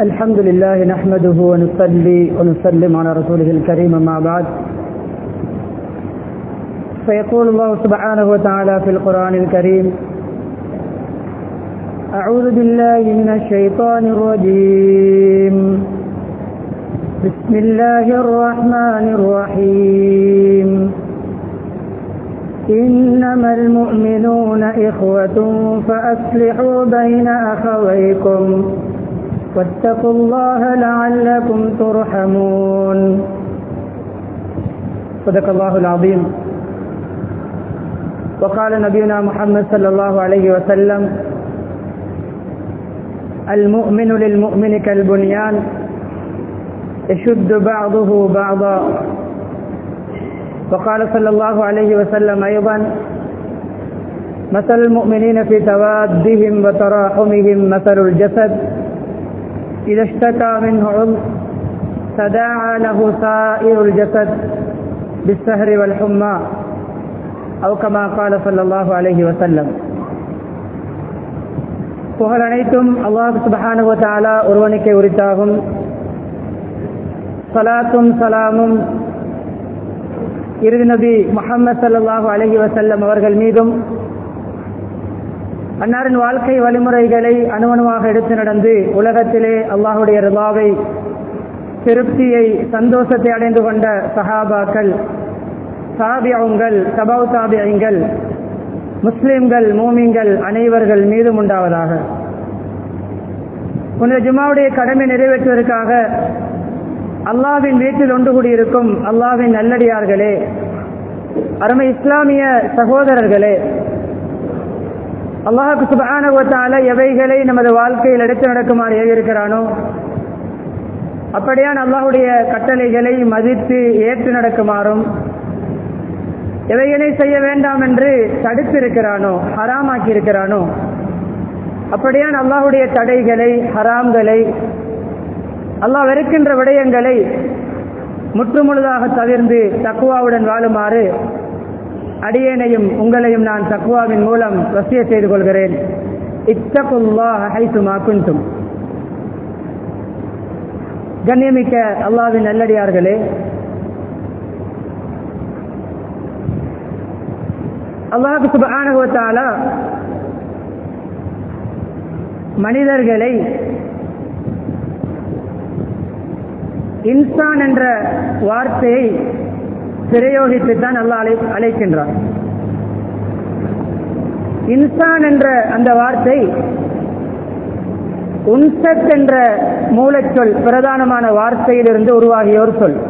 الحمد لله نحمده ونصلي ونسلم على رسوله الكريم ما بعد فيقول الله سبحانه وتعالى في القرآن الكريم أعوذ بالله من الشيطان الرجيم بسم الله الرحمن الرحيم إنما المؤمنون إخوة فأصلحوا بين أخويكم واتقوا الله لعلكم ترحمون صدق الله العظيم وقال نبينا محمد صلى الله عليه وسلم المؤمن للمؤمن كالبنيان يشد بعضه بعضا وقال صلى الله عليه وسلم أيضا مثل المؤمنين في توادهم وتراحمهم مثل الجسد إذا اشتكى منه عضو تداعى له سائر الجسد بالسهر والحمى أو كما قال صلى الله عليه وسلم புகழ் அனைத்தும் அல்லாஹ் சுபஹானுவ தாலா ஒருவனுக்கே உரித்தாகும் சலாத்தும் சலாமும் இறுதி நபி முகமது சல்லாஹூ அலஹி வசல்லம் அவர்கள் மீதும் அன்னாரின் வாழ்க்கை வழிமுறைகளை அணுவணுவாக எடுத்து நடந்து உலகத்திலே அல்லாஹுடைய ரிலாவை திருப்தியை சந்தோஷத்தை அடைந்து கொண்ட சஹாபாக்கள் சாபியங்கள் சபாவ் தாபியங்கள் முஸ்லிம்கள் மூமிங்கள் அனைவர்கள் மீதும் உண்டாவதாக உன்னை ஜுமாவுடைய கடமை நிறைவேற்றுவதற்காக அல்லாவின் வீட்டில் ஒன்று கூடியிருக்கும் அல்லாவின் நல்லடியார்களே அருமை இஸ்லாமிய சகோதரர்களே அல்லாஹுக்கு சுபானுவத்தால எவைகளை நமது வாழ்க்கையில் எடுத்து நடக்குமாறு ஏறியிருக்கிறானோ அப்படியான் அல்லாஹுடைய கட்டளைகளை மதித்து ஏற்று நடக்குமாறும் எவைகளை செய்ய வேண்டாம் என்று தடுத்திருக்கிறானோ ஹராமாக்கி இருக்கிறானோ அப்படியான் அல்லாஹுடைய தடைகளை ஹராம்களை அல்லாஹ் வெறுக்கின்ற விடயங்களை முற்றுமுழுதாக தவிர்ந்து தக்குவாவுடன் வாழுமாறு அடியேனையும் உங்களையும் நான் தக்குவாவின் மூலம் வசிய செய்து கொள்கிறேன் இத்தகுல்லா குந்தும் கண்ணியமிக்க அல்லாவின் நல்லடியார்களே அல்லாஹு சுபானுவத்தால மனிதர்களை இன்சான் என்ற வார்த்தையை பிரயோகித்து தான் அல்லா அழை அழைக்கின்றான் இன்சான் என்ற அந்த வார்த்தை உன்சத் என்ற மூலச்சொல் பிரதானமான வார்த்தையிலிருந்து உருவாகிய ஒரு சொல்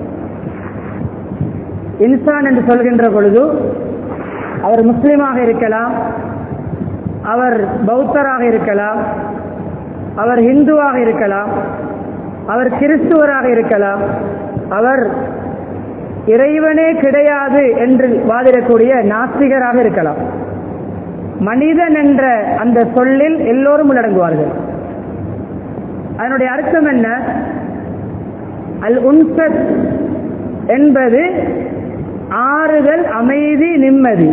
இன்சான் என்று சொல்கின்ற பொழுது அவர் முஸ்லீமாக இருக்கலாம் அவர் பௌத்தராக இருக்கலாம் அவர் இந்துவாக இருக்கலாம் அவர் கிறிஸ்துவராக இருக்கலாம் அவர் இறைவனே கிடையாது என்று வாதிடக்கூடிய நாஸ்திகராக இருக்கலாம் மனிதன் என்ற அந்த சொல்லில் எல்லோரும் உள்ளடங்குவார்கள் அதனுடைய அர்த்தம் என்ன அல் உன்சத் என்பது ஆறுதல் அமைதி நிம்மதி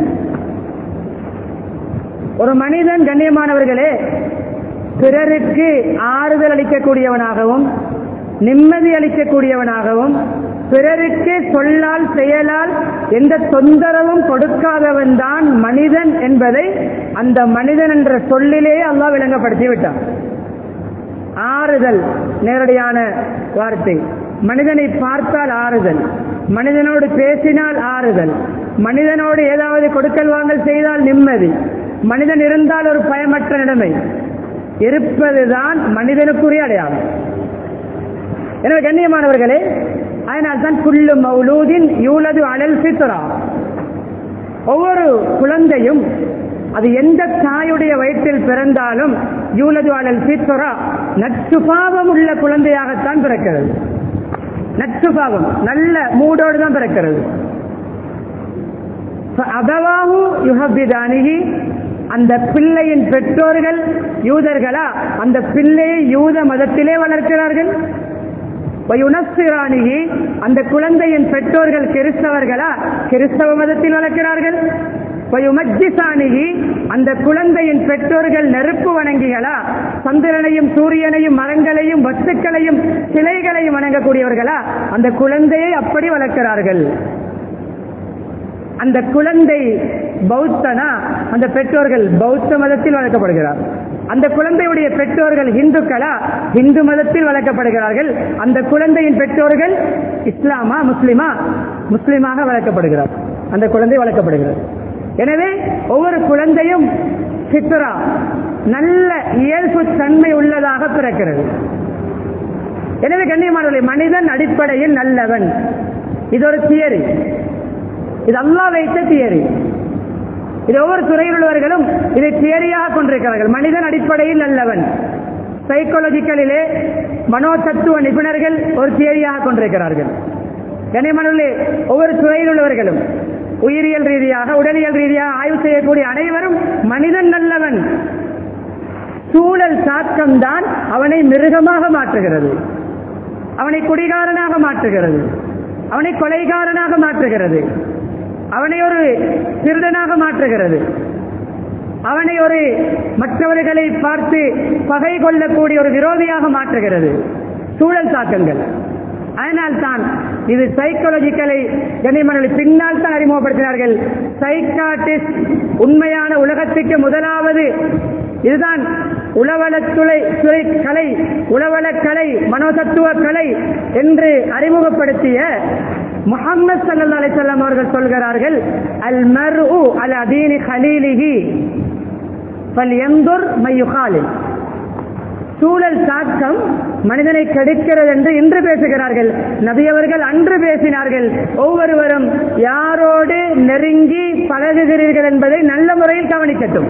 ஒரு மனிதன் கண்ணியமானவர்களே பிறருக்கு ஆறுதல் அளிக்கக்கூடியவனாகவும் நிம்மதி அளிக்கக்கூடியவனாகவும் பிறருக்கு சொல்லால் செயலால் எந்த தொந்தரவும் கொடுக்காதவன் தான் மனிதன் என்பதை அந்த மனிதன் என்ற சொல்லிலே அல்லாஹ் விளங்கப்படுத்தி விட்டான் ஆறுதல் நேரடியான வார்த்தை மனிதனை பார்த்தால் ஆறுதல் மனிதனோடு பேசினால் ஆறுதல் மனிதனோடு ஏதாவது கொடுக்கல் வாங்கல் செய்தால் நிம்மதி மனிதன் இருந்தால் ஒரு பயமற்ற நிலைமை இருப்பதுதான் மனிதனுக்குரிய அடையாளம் எனவே கண்ணியமானவர்களே அதனால் தான் புல்லு மௌலூதின் யூலது அலல் சித்ரா ஒவ்வொரு குழந்தையும் அது எந்த தாயுடைய வயிற்றில் பிறந்தாலும் யூலது அலல் சித்ரா நச்சுபாவம் உள்ள குழந்தையாகத்தான் பிறக்கிறது நச்சுபாவம் நல்ல மூடோடு தான் பிறக்கிறது அபவாஹு யுஹபிதானிகி அந்த பிள்ளையின் பெற்றோர்கள் யூதர்களா அந்த பிள்ளையை யூத மதத்திலே வளர்க்கிறார்கள் அந்த குழந்தையின் பெற்றோர்கள் கிறிஸ்தவர்களா கிறிஸ்தவ மதத்தில் வளர்க்கிறார்கள் வயுமஜ்ஜிசானிகி அந்த குழந்தையின் பெற்றோர்கள் நெருப்பு வணங்கிகளா சந்திரனையும் சூரியனையும் மரங்களையும் வஸ்துக்களையும் சிலைகளையும் வணங்கக்கூடியவர்களா அந்த குழந்தையை அப்படி வளர்க்கிறார்கள் அந்த குழந்தை பௌத்தனா அந்த பெற்றோர்கள் பௌத்த மதத்தில் வளர்க்கப்படுகிறார் அந்த குழந்தையுடைய பெற்றோர்கள் இந்துக்களா இந்து மதத்தில் வளர்க்கப்படுகிறார்கள் அந்த குழந்தையின் பெற்றோர்கள் இஸ்லாமா முஸ்லிமா முஸ்லிமாக வளர்க்கப்படுகிறார் அந்த குழந்தை வளர்க்கப்படுகிறது எனவே ஒவ்வொரு குழந்தையும் சித்ரா நல்ல இயல்பு தன்மை உள்ளதாக பிறக்கிறது எனவே கண்ணியமானவர்களே மனிதன் அடிப்படையில் நல்லவன் இது ஒரு தியரி இது அல்லா வைத்த தியரி இது ஒவ்வொரு துறையில் உள்ளவர்களும் இதை தியரியாக கொண்டிருக்கிறார்கள் மனிதன் அடிப்படையில் நல்லவன் சைக்காலஜிக்கலிலே மனோ தத்துவ நிபுணர்கள் ஒரு தியரியாக கொண்டிருக்கிறார்கள் கனிமணலே ஒவ்வொரு துறையில் உள்ளவர்களும் உயிரியல் ரீதியாக உடலியல் ரீதியாக ஆய்வு செய்யக்கூடிய அனைவரும் மனிதன் நல்லவன் சூழல் தாக்கம் தான் அவனை மிருகமாக மாற்றுகிறது அவனை குடிகாரனாக மாற்றுகிறது அவனை கொலைகாரனாக மாற்றுகிறது அவனை ஒரு திருடனாக மாற்றுகிறது அவனை ஒரு மற்றவர்களை பார்த்து பகை கொள்ளக்கூடிய ஒரு விரோதியாக மாற்றுகிறது சூழல் தாக்கங்கள் அதனால் தான் இது சைக்காலஜிக்கலை கனிமணி பின்னால் தான் அறிமுகப்படுத்தினார்கள் சைக்காட்டிஸ்ட் உண்மையான உலகத்துக்கு முதலாவது இதுதான் உளவலத்துறை துறை கலை உளவலக் கலை மனோதத்துவ கலை என்று அறிமுகப்படுத்திய முகமது சல்லா அலிசல்லாம் அவர்கள் சொல்கிறார்கள் அல் மரு அல் அதீனி ஹலீலிஹி பல் எந்தூர் மையுகாலில் சூழல் தாக்கம் மனிதனை கெடுக்கிறது என்று இன்று பேசுகிறார்கள் நபியவர்கள் அன்று பேசினார்கள் ஒவ்வொருவரும் யாரோடு நெருங்கி பழகுகிறீர்கள் என்பதை நல்ல முறையில் கவனிக்கட்டும்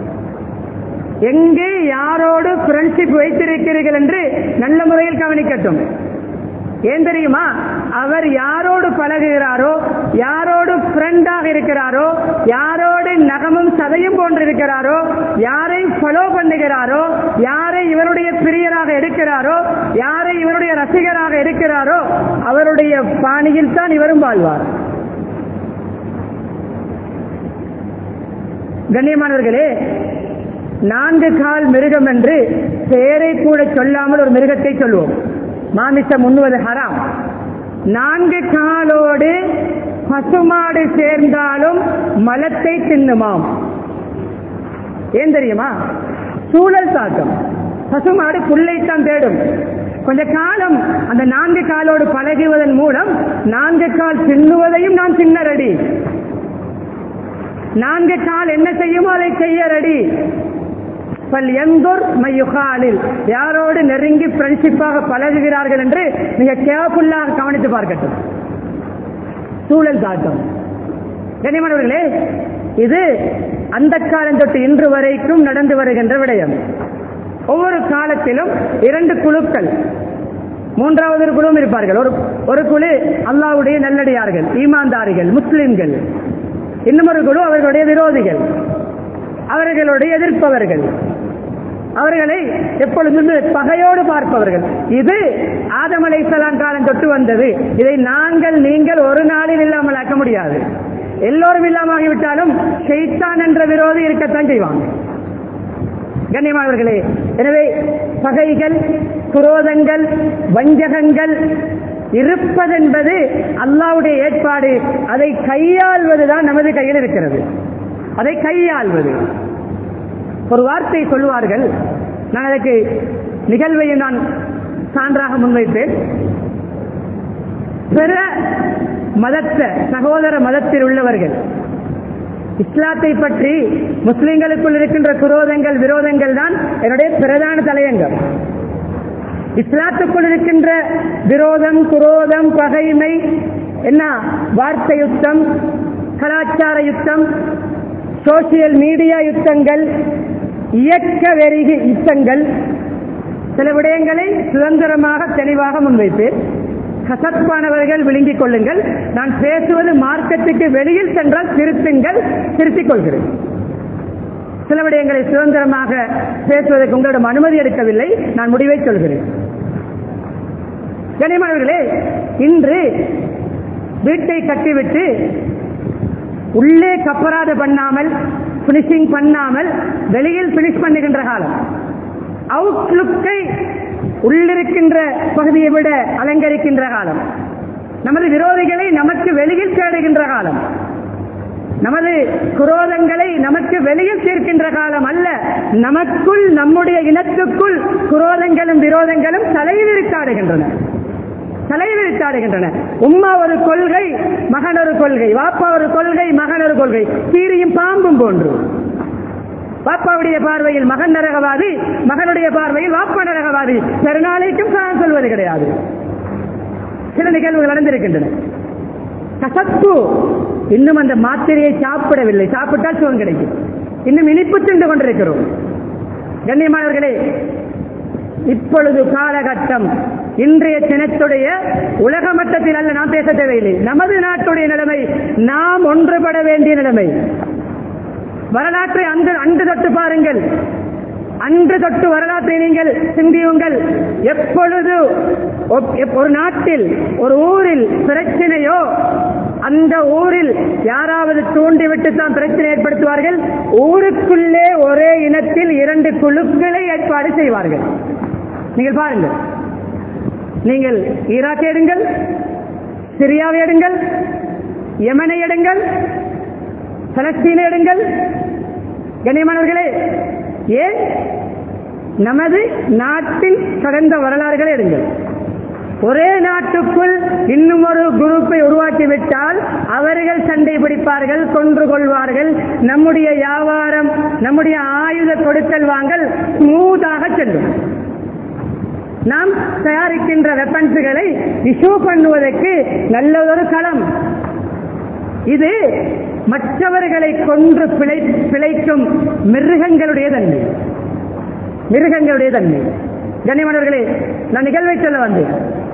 எங்கே யாரோடு ஃப்ரெண்ட்ஷிப் வைத்திருக்கிறீர்கள் என்று நல்ல முறையில் கவனிக்கட்டும் ஏன் தெரியுமா அவர் யாரோடு பழகுகிறாரோ யாரோடு ஃப்ரெண்டாக இருக்கிறாரோ யாரோடு நகமும் சதையும் போன்றிருக்கிறாரோ யாரை ஃபாலோ பண்ணுகிறாரோ யாரை இவருடைய பிரியராக எடுக்கிறாரோ யாரை இவருடைய ரசிகராக இருக்கிறாரோ அவருடைய பாணியில் தான் இவரும் வாழ்வார் கண்ணியமானவர்களே நான்கு கால் மிருகம் என்று பெயரை கூட சொல்லாமல் ஒரு மிருகத்தை சொல்வோம் மாமிசம் உண்ணுவது ஹராம் நான்கு காலோடு பசுமாடு சேர்ந்தாலும் மலத்தை தின்னுமாம் ஏன் தெரியுமா சூழல் தாக்கம் பசுமாடு புல்லைத்தான் தேடும் கொஞ்ச காலம் அந்த நான்கு காலோடு பழகுவதன் மூலம் நான்கு கால் தின்னுவதையும் நான் தின்ன ரெடி நான்கு கால் என்ன செய்யுமோ அதை செய்ய ரெடி பல் எந்தோர் மையுகாலில் யாரோடு நெருங்கி ஃப்ரெண்ட்ஷிப்பாக பழகுகிறார்கள் என்று மிக கேர்ஃபுல்லாக கவனித்து பார்க்கட்டும் சூழல் தாக்கம் கனிமணவர்களே இது அந்த காலம் தொட்டு இன்று வரைக்கும் நடந்து வருகின்ற விடயம் ஒவ்வொரு காலத்திலும் இரண்டு குழுக்கள் மூன்றாவது ஒரு குழுவும் இருப்பார்கள் ஒரு ஒரு குழு அல்லாவுடைய நல்லடியார்கள் ஈமான்தாரிகள் முஸ்லிம்கள் இன்னும் ஒரு குழு அவர்களுடைய விரோதிகள் அவர்களுடைய எதிர்ப்பவர்கள் அவர்களை எப்பொழுதும் பகையோடு பார்ப்பவர்கள் இது ஆதமலை காலம் தொட்டு வந்தது இதை நாங்கள் நீங்கள் ஒரு நாளில் இல்லாமல் ஆக்க முடியாது எல்லோரும் இல்லாமகிவிட்டாலும் ஷெய்தான் என்ற விரோதி இருக்கத்தான் செய்வாங்க கண்ணியமானவர்களே எனவே பகைகள் குரோதங்கள் வஞ்சகங்கள் இருப்பதென்பது அல்லாவுடைய ஏற்பாடு அதை கையாள்வதுதான் நமது கையில் இருக்கிறது அதை கையாள்வது ஒரு வார்த்தை சொல்வார்கள் நான் அதற்கு நிகழ்வையும் நான் சான்றாக முன்வைத்தேன் பிற மதத்த சகோதர மதத்தில் உள்ளவர்கள் இஸ்லாத்தை பற்றி முஸ்லிம்களுக்குள் இருக்கின்ற குரோதங்கள் விரோதங்கள் தான் என்னுடைய பிரதான தலையங்கம் இஸ்லாத்துக்குள் இருக்கின்ற விரோதம் குரோதம் பகைமை என்ன வார்த்தை யுத்தம் கலாச்சார யுத்தம் சோசியல் மீடியா யுத்தங்கள் இயக்க வெறிகு யுத்தங்கள் சில விடயங்களை சுதந்திரமாக தெளிவாக முன்வைப்பேன் கசப்பானவர்கள் விழுங்கிக் கொள்ளுங்கள் நான் பேசுவது மார்க்கத்துக்கு வெளியில் சென்றால் திருத்துங்கள் திருத்திக் கொள்கிறேன் சில விடயங்களை சுதந்திரமாக பேசுவதற்கு உங்களிடம் அனுமதி எடுக்கவில்லை நான் முடிவை சொல்கிறேன் கனிமானவர்களே இன்று வீட்டை கட்டிவிட்டு உள்ளே கப்பராது பண்ணாமல் பினிஷிங் பண்ணாமல் வெளியில் பினிஷ் பண்ணுகின்ற காலம் அவுட்லுக்கை உள்ளிருக்கின்ற பகுதியை விட அலங்கரிக்கின்ற காலம் நமது விரோதிகளை நமக்கு வெளியில் தேடுகின்ற காலம் நமது குரோதங்களை நமக்கு வெளியில் தீர்க்கின்ற காலம் அல்ல நமக்குள் நம்முடைய இனத்துக்குள் குரோதங்களும் விரோதங்களும் தலைவிரித்தாடுகின்றன தலைவிரித்தாடுகின்றன உம்மா ஒரு கொள்கை மகன் ஒரு கொள்கை வாப்பா ஒரு கொள்கை மகன் ஒரு கொள்கை சீரியும் பாம்பும் போன்று பாப்பாவுடைய பார்வையில் மகன் நரகவாதி மகனுடைய பார்வையில் வாப்பா நரகவாதி பெருநாளைக்கும் நான் சொல்வது கிடையாது சில நிகழ்வுகள் நடந்திருக்கின்றன கசப்பு இன்னும் அந்த மாத்திரையை சாப்பிடவில்லை சாப்பிட்டால் சுகம் கிடைக்கும் இன்னும் இனிப்பு தின்று கொண்டிருக்கிறோம் கண்ணியமானவர்களே இப்பொழுது காலகட்டம் இன்றைய தினத்துடைய உலக மட்டத்தில் அல்ல நாம் பேச தேவையில்லை நமது நாட்டுடைய நிலைமை நாம் ஒன்றுபட வேண்டிய நிலைமை வரலாற்றை அன்று அன்று தொட்டு பாருங்கள் அன்று தொட்டு வரலாற்றை நீங்கள் சிந்தியுங்கள் எப்பொழுது ஒப்- எப்- ஒரு நாட்டில் ஒரு ஊரில் பிரச்சனையோ அந்த ஊரில் யாராவது தூண்டிவிட்டு தான் பிரச்சனை ஏற்படுத்துவார்கள் ஊருக்குள்ளே ஒரே இனத்தில் இரண்டு குழுக்களை ஏற்பாடு செய்வார்கள் நீங்கள் பாருங்கள் நீங்கள் ஈராக்கை எடுங்கள் சிரியாவை எடுங்கள் யமனை எடுங்கள் பலஸ்தீனை எடுங்கள் கண்ணியமானவர்களே ஏன் நமது நாட்டின் கடந்த வரலாறுகளை எடுங்கள் ஒரே நாட்டுக்குள் இன்னும் ஒரு குரூப்பை உருவாக்கிவிட்டால் அவர்கள் சண்டை பிடிப்பார்கள் கொன்று கொள்வார்கள் நம்முடைய வியாபாரம் நம்முடைய ஆயுத கொடுக்கல் வாங்கல் ஸ்மூத்தாக செல்லும் நாம் தயாரிக்கின்ற வெப்பன்ஸுகளை இஷ்யூ பண்ணுவதற்கு நல்லதொரு களம் இது மற்றவர்களை கொன்று பிழை பிழைக்கும் மிருகங்களுடைய தன்மை மிருகங்களுடைய தன்மை கண்ணியமானவர்களே நான் நிகழ்வை சொல்ல வந்தேன்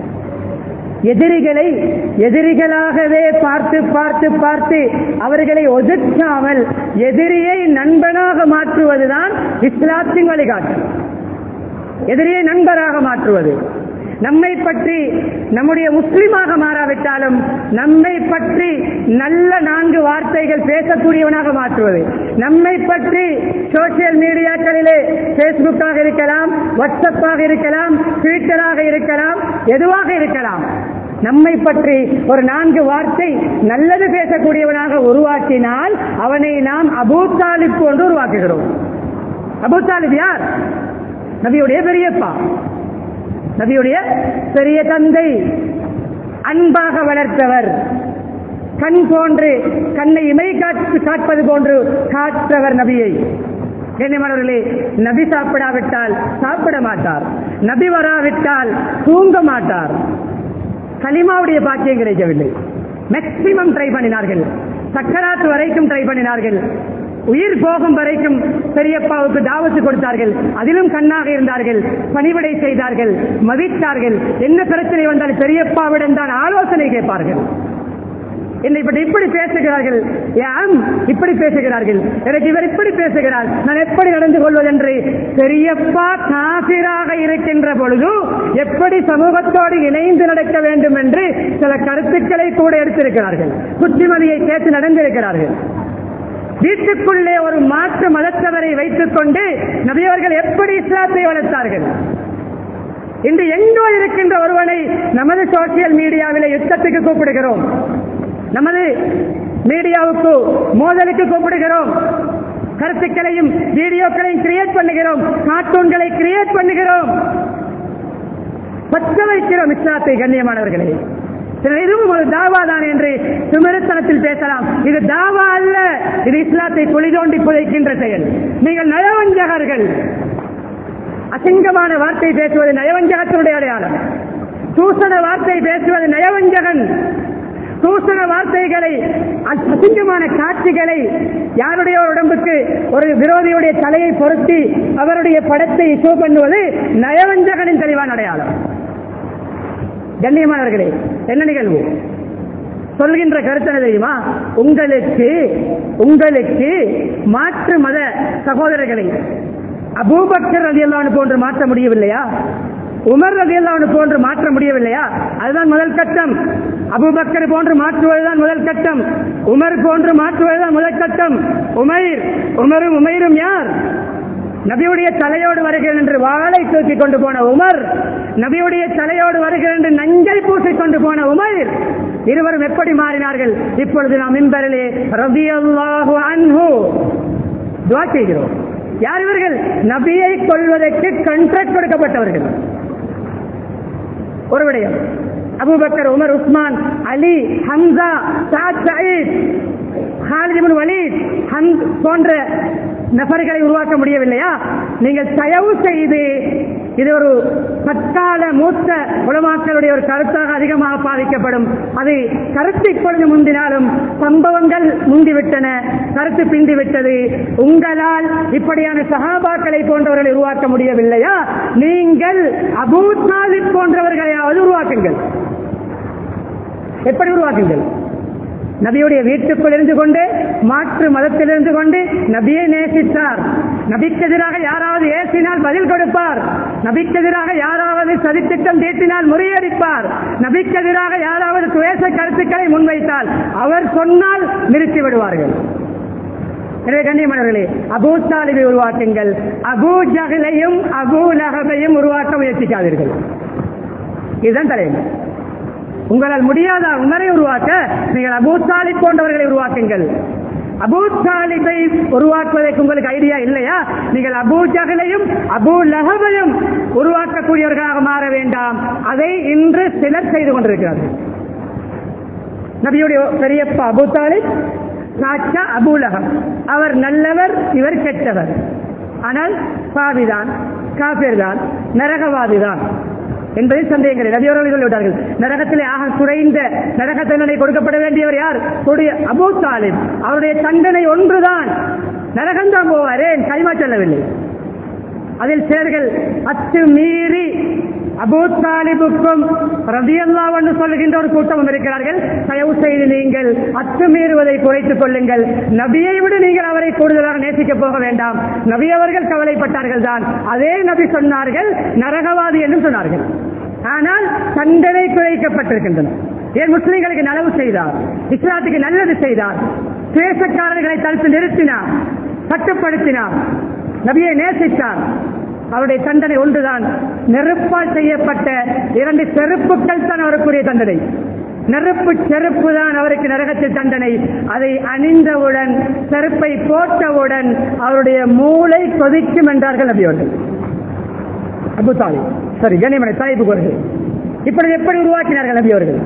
எதிரிகளை எதிரிகளாகவே பார்த்து பார்த்து பார்த்து அவர்களை ஒதுக்காமல் எதிரியை நண்பனாக மாற்றுவதுதான் இஸ்லாத்தின் வழிகாட்டு எதிரியை நண்பராக மாற்றுவது நம்மை பற்றி நம்முடைய முஸ்லிமாக மாறாவிட்டாலும் நம்மை பற்றி நல்ல நான்கு வார்த்தைகள் பேசக்கூடியவனாக மாற்றுவது நம்மை பற்றி சோசியல் மீடியாக்களிலே பேஸ்புக்காக இருக்கலாம் வாட்ஸ்அப்பாக இருக்கலாம் ட்விட்டராக இருக்கலாம் எதுவாக இருக்கலாம் நம்மை பற்றி ஒரு நான்கு வார்த்தை நல்லது பேசக்கூடியவனாக உருவாக்கினால் அவனை நாம் அபூத்தாலிப் போன்று உருவாக்குகிறோம் அபூத்தாலிப் யார் நபியுடைய பெரியப்பா நபியுடைய பெரிய தந்தை அன்பாக வளர்த்தவர் கண் போன்று கண்ணை இமை காட்டு காட்பது போன்று காற்றவர் நபியை கண்ணியமானவர்களே நபி சாப்பிடாவிட்டால் சாப்பிட மாட்டார் நபி வராவிட்டால் தூங்க மாட்டார் கலிமாவுடைய பாக்கியம் கிடைக்கவில்லை மேக்சிமம் ட்ரை பண்ணினார்கள் சக்கராத்து வரைக்கும் ட்ரை பண்ணினார்கள் உயிர் போகும் வரைக்கும் பெரியப்பாவுக்கு தாவத்து கொடுத்தார்கள் அதிலும் கண்ணாக இருந்தார்கள் பணிவிடை செய்தார்கள் மதித்தார்கள் என்ன பிரச்சனை வந்தால் பெரியப்பாவிடம் தான் ஆலோசனை கேட்பார்கள் என்னை இப்படி இப்படி பேசுகிறார்கள் யாம் இப்படி பேசுகிறார்கள் எனக்கு இவர் இப்படி பேசுகிறார் நான் எப்படி நடந்து கொள்வது என்று பெரியப்பா காசிராக இருக்கின்ற பொழுது எப்படி சமூகத்தோடு இணைந்து நடக்க வேண்டும் என்று சில கருத்துக்களை கூட எடுத்திருக்கிறார்கள் புத்திமதியை கேட்டு நடந்திருக்கிறார்கள் வீட்டுக்குள்ளே ஒரு மாற்று மதத்தவரை வைத்துக் கொண்டு நபியவர்கள் எப்படி இஸ்லாத்தை வளர்த்தார்கள் இன்று எங்கோ இருக்கின்ற ஒருவனை நமது சோசியல் மீடியாவிலே யுத்தத்துக்கு கூப்பிடுகிறோம் நமது மீடியாவுக்கு மோதலுக்கு கூப்பிடுகிறோம் கருத்துக்களையும் வீடியோக்களையும் கிரியேட் பண்ணுகிறோம் கார்ட்டூன்களை கிரியேட் பண்ணுகிறோம் பற்ற வைக்கிறோம் இஸ்லாத்தை கண்ணியமானவர்களே சிலர் இதுவும் ஒரு தாவா தான் என்று சுமரித்தனத்தில் பேசலாம் இது தாவா அல்ல இது இஸ்லாத்தை குழி தோண்டி புதைக்கின்ற செயல் நீங்கள் நயவஞ்சகர்கள் அசிங்கமான வார்த்தை பேசுவது நயவஞ்சகத்தினுடைய அடையாளம் தூசண வார்த்தை பேசுவது நயவஞ்சகன் தூசண வார்த்தைகளை அ- அசிங்கமான காட்சிகளை யாருடைய உடம்புக்கு ஒரு விரோதியுடைய தலையை பொருத்தி அவருடைய படத்தை ஷோ பண்ணுவது நயவஞ்சகனின் தெளிவான அடையாளம் கண்ணியமானவர்களே என்ன நிகழ்வு சொல்கின்ற கருத்து என்ன தெரியுமா உங்களுக்கு உங்களுக்கு மாற்று மத சகோதரர்களை அபூபக்கர் ரலியல்லாஹு போன்று மாற்ற முடியவில்லையா உமர் ரதியல்லாஹு போன்று மாற்ற முடியவில்லையா அதுதான் முதல் கட்டம் அபூபக்கர் போன்று மாற்றுவதுதான் முதல் கட்டம் உமர் போன்று மாற்றுவதுதான் முதல் கட்டம் உமைர் உமரும் உமைரும் யார் நபியுடைய தலையோடு வருகிறேன் என்று வாளை தூக்கி கொண்டு போன உமர் நபியுடைய தலையோடு வருகிறேன் என்று நஞ்சை பூசிக் கொண்டு போன உமர் இருவரும் எப்படி மாறினார்கள் இப்பொழுது நாம் மின்பரிலே ரபியல்லாஹு அன்ஹு துவா செய்கிறோம் யார் இவர்கள் நபியை கொள்வதற்கு கண்ட்ராக்ட் கொடுக்கப்பட்டவர்கள் ஒரு விடயம் Abu Bakr Umar Usman Ali Hamza Saad Saeed Khalid ibn Walid ஹம்ஸ் போன்ற நபர்களை உருவாக்க முடியவில்லையா நீங்கள் தயவு செய்து இது ஒரு தற்கால மூத்த உலமாக்களுடைய ஒரு கருத்தாக அதிகமாக பாதிக்கப்படும் அது கருத்து இப்பொழுது முந்தினாலும் சம்பவங்கள் முந்திவிட்டன கருத்து பிந்திவிட்டது உங்களால் இப்படியான சகாபாக்களை போன்றவர்களை உருவாக்க முடியவில்லையா நீங்கள் அபூ தாலிப் போன்றவர்களையாவது உருவாக்குங்கள் எப்படி உருவாக்குங்கள் நபியுடைய வீட்டுக்குள் இருந்து கொண்டு மாற்று மதத்தில் இருந்து கொண்டு நபியை நேசித்தார் நபிக்கு எதிராக யாராவது ஏசினால் பதில் கொடுப்பார் நபிக்கு எதிராக யாராவது சதித்திட்டம் தீட்டினால் முறியடிப்பார் நபிக்கு எதிராக யாராவது துவேச கருத்துக்களை முன்வைத்தால் அவர் சொன்னால் நிறுத்தி விடுவார்கள் எனவே கண்ணியமானவர்களே அபூ தாலிபை உருவாக்குங்கள் அபூ ஜஹலையும் அபூ லஹபையும் உருவாக்க முயற்சிக்காதீர்கள் இதுதான் தலைவர் உங்களால் முடியாத உணரை உருவாக்க நீங்கள் அபூ தாலிப் போன்றவர்களை உருவாக்குங்கள் அபூ தாலிபை உருவாக்குவதற்கு உங்களுக்கு ஐடியா இல்லையா நீங்கள் அபூ ஜஹலையும் அபூ லஹபையும் உருவாக்கக்கூடியவர்களாக மாற வேண்டாம் அதை இன்று சிலர் செய்து கொண்டிருக்கிறார்கள் நபியுடைய பெரியப்பா அபூ தாலிப் சாச்சா அபூ லஹப் அவர் நல்லவர் இவர் கெட்டவர் ஆனால் பாவிதான் காபிர் தான் நரகவாதி தான் என்பதில் சந்தேகங்கள் நபி அவர்கள் சொல்லிவிட்டார்கள் நரகத்திலே ஆக குறைந்த நரக தண்டனை கொடுக்கப்பட வேண்டியவர் யார் கொடிய அபூ தாலிப் அவருடைய தண்டனை ஒன்றுதான் நரகம்தான் போவாரே கைமா செல்லவில்லை அதில் சிலர்கள் அத்து மீறி அபூ தாலிபுக்கும் ரதியல்லா என்று சொல்லுகின்ற ஒரு கூட்டம் இருக்கிறார்கள் தயவு செய்து நீங்கள் அத்துமீறுவதை குறைத்துக் கொள்ளுங்கள் நபியை விட நீங்கள் அவரை கூடுதலாக நேசிக்க போக வேண்டாம் நபி அவர்கள் கவலைப்பட்டார்கள் தான் அதே நபி சொன்னார்கள் நரகவாதி என்றும் சொன்னார்கள் ஆனால் தண்டனை குறைக்கப்பட்டிருக்கின்றன ஏன் முஸ்லிம்களுக்கு நலவு செய்தார் இஸ்லாத்துக்கு நல்லது செய்தார் சுவேசக்காரர்களை தடுத்து நிறுத்தினார் கட்டுப்படுத்தினார் நபியை நேசித்தார் அவருடைய தண்டனை ஒன்றுதான் நெருப்பால் செய்யப்பட்ட இரண்டு செருப்புகள் தான் அவருக்குரிய தண்டனை நெருப்பு செருப்பு தான் அவருக்கு நரகத்தில் தண்டனை அதை அணிந்தவுடன் செருப்பை போட்டவுடன் அவருடைய மூளை கொதிக்கும் என்றார்கள் நபியோர்கள் அபு தாலி சரி கனிமனை தலைப்பு வருகிறது இப்படி எப்படி உருவாக்கினார்கள் நபி அவர்கள்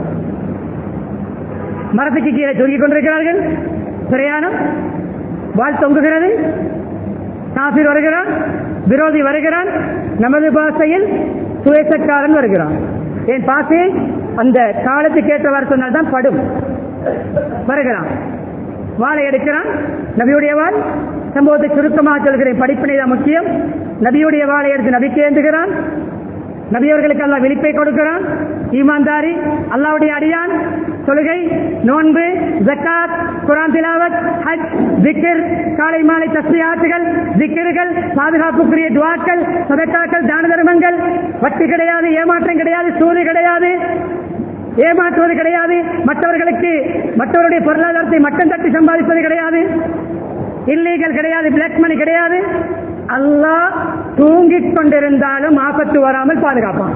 மரத்துக்கு கீழே தொங்கிக் கொண்டிருக்கிறார்கள் பிரயாணம் வாழ் தொங்குகிறது காபிர் வருகிறான் விரோதி வருகிறான் நமது பாஷையில் சுவேசக்காரன் வருகிறான் என் பாசையை அந்த காலத்துக்கு ஏற்றவாறு சொன்னால்தான் படும் வருகிறான் வாளை எடுக்கிறான் நபியுடைய வாள் சம்பவத்தை சுருக்கமாக சொல்கிறேன் படிப்பினை தான் முக்கியம் நபியுடைய வாளை எடுத்து நபிக்கு ஏந்துகிறான் நபியவர்களுக்கு அல்லாஹ் விழிப்பை கொடுக்கிறான் ஈமான்தாரி அல்லாவுடைய அடியான் தொழுகை நோன்பு ஜக்காத் குரான் திலாவத் ஹஜ் திக்ர் காலை மாலை தஸ்மியாத்துகள் திக்ருகள் பாதுகாப்புக்குரிய துவாக்கள் சதக்காக்கள் தான தர்மங்கள் வட்டி கிடையாது ஏமாற்றம் கிடையாது சூது கிடையாது ஏமாற்றுவது கிடையாது மற்றவர்களுக்கு மற்றவருடைய பொருளாதாரத்தை மட்டம் தட்டி சம்பாதிப்பது கிடையாது இல்லீகல் கிடையாது பிளாக் மணி கிடையாது அல்லாஹ் தூங்கிக் கொண்டிருந்தாலும் ஆபத்து வராமல் பாதுகாப்பான்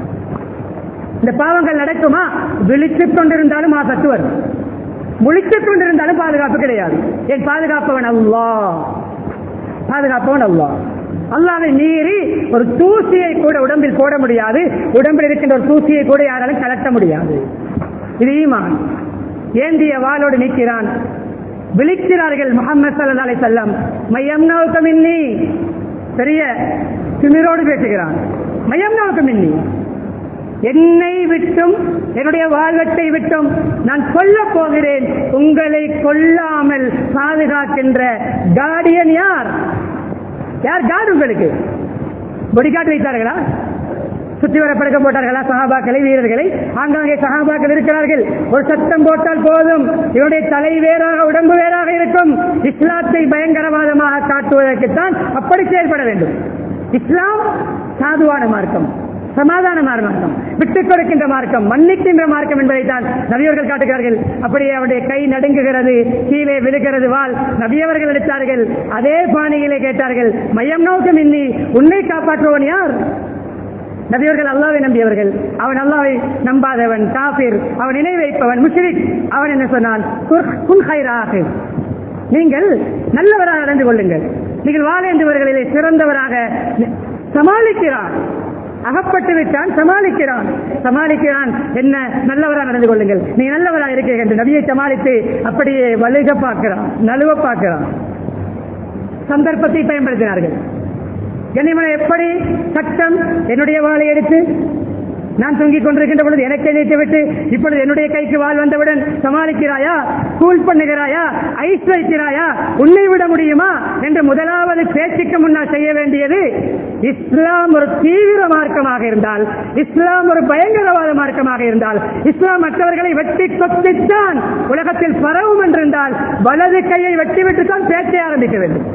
இந்த பாவங்கள் நடக்குமா விழித்துக் கொண்டிருந்தாலும் ஆபத்து வரும் முழித்துக் கொண்டிருந்தாலும் பாதுகாப்பு கிடையாது என் பாதுகாப்பவன் அல்லா பாதுகாப்பவன் அல்லா அல்லாவை மீறி ஒரு தூசியை கூட உடம்பில் போட முடியாது உடம்பில் இருக்கின்ற ஒரு தூசியை கூட யாராலும் கலட்ட முடியாது இது ஈமான் ஏந்திய வாளோடு நிற்கிறான் விழிக்கிறார்கள் முகமது சல்லா அலை செல்லம் மையம் நோக்கமின்னி பெரிய திமிரோடு பேசுகிறான் மையம் நோக்கமின்னி என்னை விட்டும் என்னுடைய வாழ்வத்தை விட்டும் நான் கொல்ல போகிறேன் உங்களை கொல்லாமல் பாதுகாக்கின்ற கார்டியன் யார் யார் கார்டு உங்களுக்கு பொடிகாட்டு வைத்தார்களா சுற்றி வர படுக்க போட்டார்களா சகாபாக்களை வீரர்களை ஆங்காங்கே சகாபாக்கள் இருக்கிறார்கள் ஒரு சத்தம் போட்டால் போதும் இவருடைய தலை வேறாக உடம்பு வேறாக இருக்கும் இஸ்லாத்தை பயங்கரவாதமாக காட்டுவதற்குத்தான் அப்படி செயல்பட வேண்டும் இஸ்லாம் சாதுவான மார்க்கம் சமாதானமான மார்க்கம் விட்டுக் கொடுக்கின்ற மார்க்கம் மன்னிக்கின்ற மார்க்கம் என்பதைத்தான் நபியவர்கள் காட்டுகிறார்கள் அப்படியே அவருடைய கை நடுங்குகிறது கீழே விழுகிறது வாள் நபியவர்கள் எடுத்தார்கள் அதே பாணியிலே கேட்டார்கள் மையம் நோக்கம் இன்னி உன்னை காப்பாற்றுவன் யார் நபியவர்கள் அல்லாவை நம்பியவர்கள் அவன் அல்லாவை நம்பாதவன் காபிர் அவன் இணை வைப்பவன் முஷ்ரிக் அவன் என்ன சொன்னான் குர்- குன் ஹைராக நீங்கள் நல்லவராக நடந்து கொள்ளுங்கள் நீங்கள் வாழேந்தவர்களிலே சிறந்தவராக நி- சமாளிக்கிறான் அகப்பட்டு விட்டான் சமாளிக்கிறான் சமாளிக்கிறான் என்ன நல்லவராக நடந்து கொள்ளுங்கள் நீ நல்லவராக இருக்கிறீர்கள் என்று நபியை சமாளித்து அப்படியே வலுக பார்க்கிறான் நழுவ பார்க்கிறான் சந்தர்ப்பத்தை பயன்படுத்தினார்கள் கண்ணியமனை எப்படி சட்டம் என்னுடைய வாளை எடுத்து நான் தொங்கிக் கொண்டிருக்கின்ற பொழுது எனக்கே நீட்டு விட்டு இப்பொழுது என்னுடைய கைக்கு வாழ் வந்தவுடன் சமாளிக்கிறாயா கூல் பண்ணுகிறாயா ஐஸ் வைக்கிறாயா உன்னை விட முடியுமா என்று முதலாவது பேச்சுக்கு முன்னால் செய்ய வேண்டியது இஸ்லாம் ஒரு தீவிர மார்க்கமாக இருந்தால் இஸ்லாம் ஒரு பயங்கரவாத மார்க்கமாக இருந்தால் இஸ்லாம் மற்றவர்களை வெட்டி கொத்தித்தான் உலகத்தில் பரவும் என்றிருந்தால் வலது கையை வெட்டிவிட்டு தான் பேச்சை ஆரம்பிக்க வேண்டும்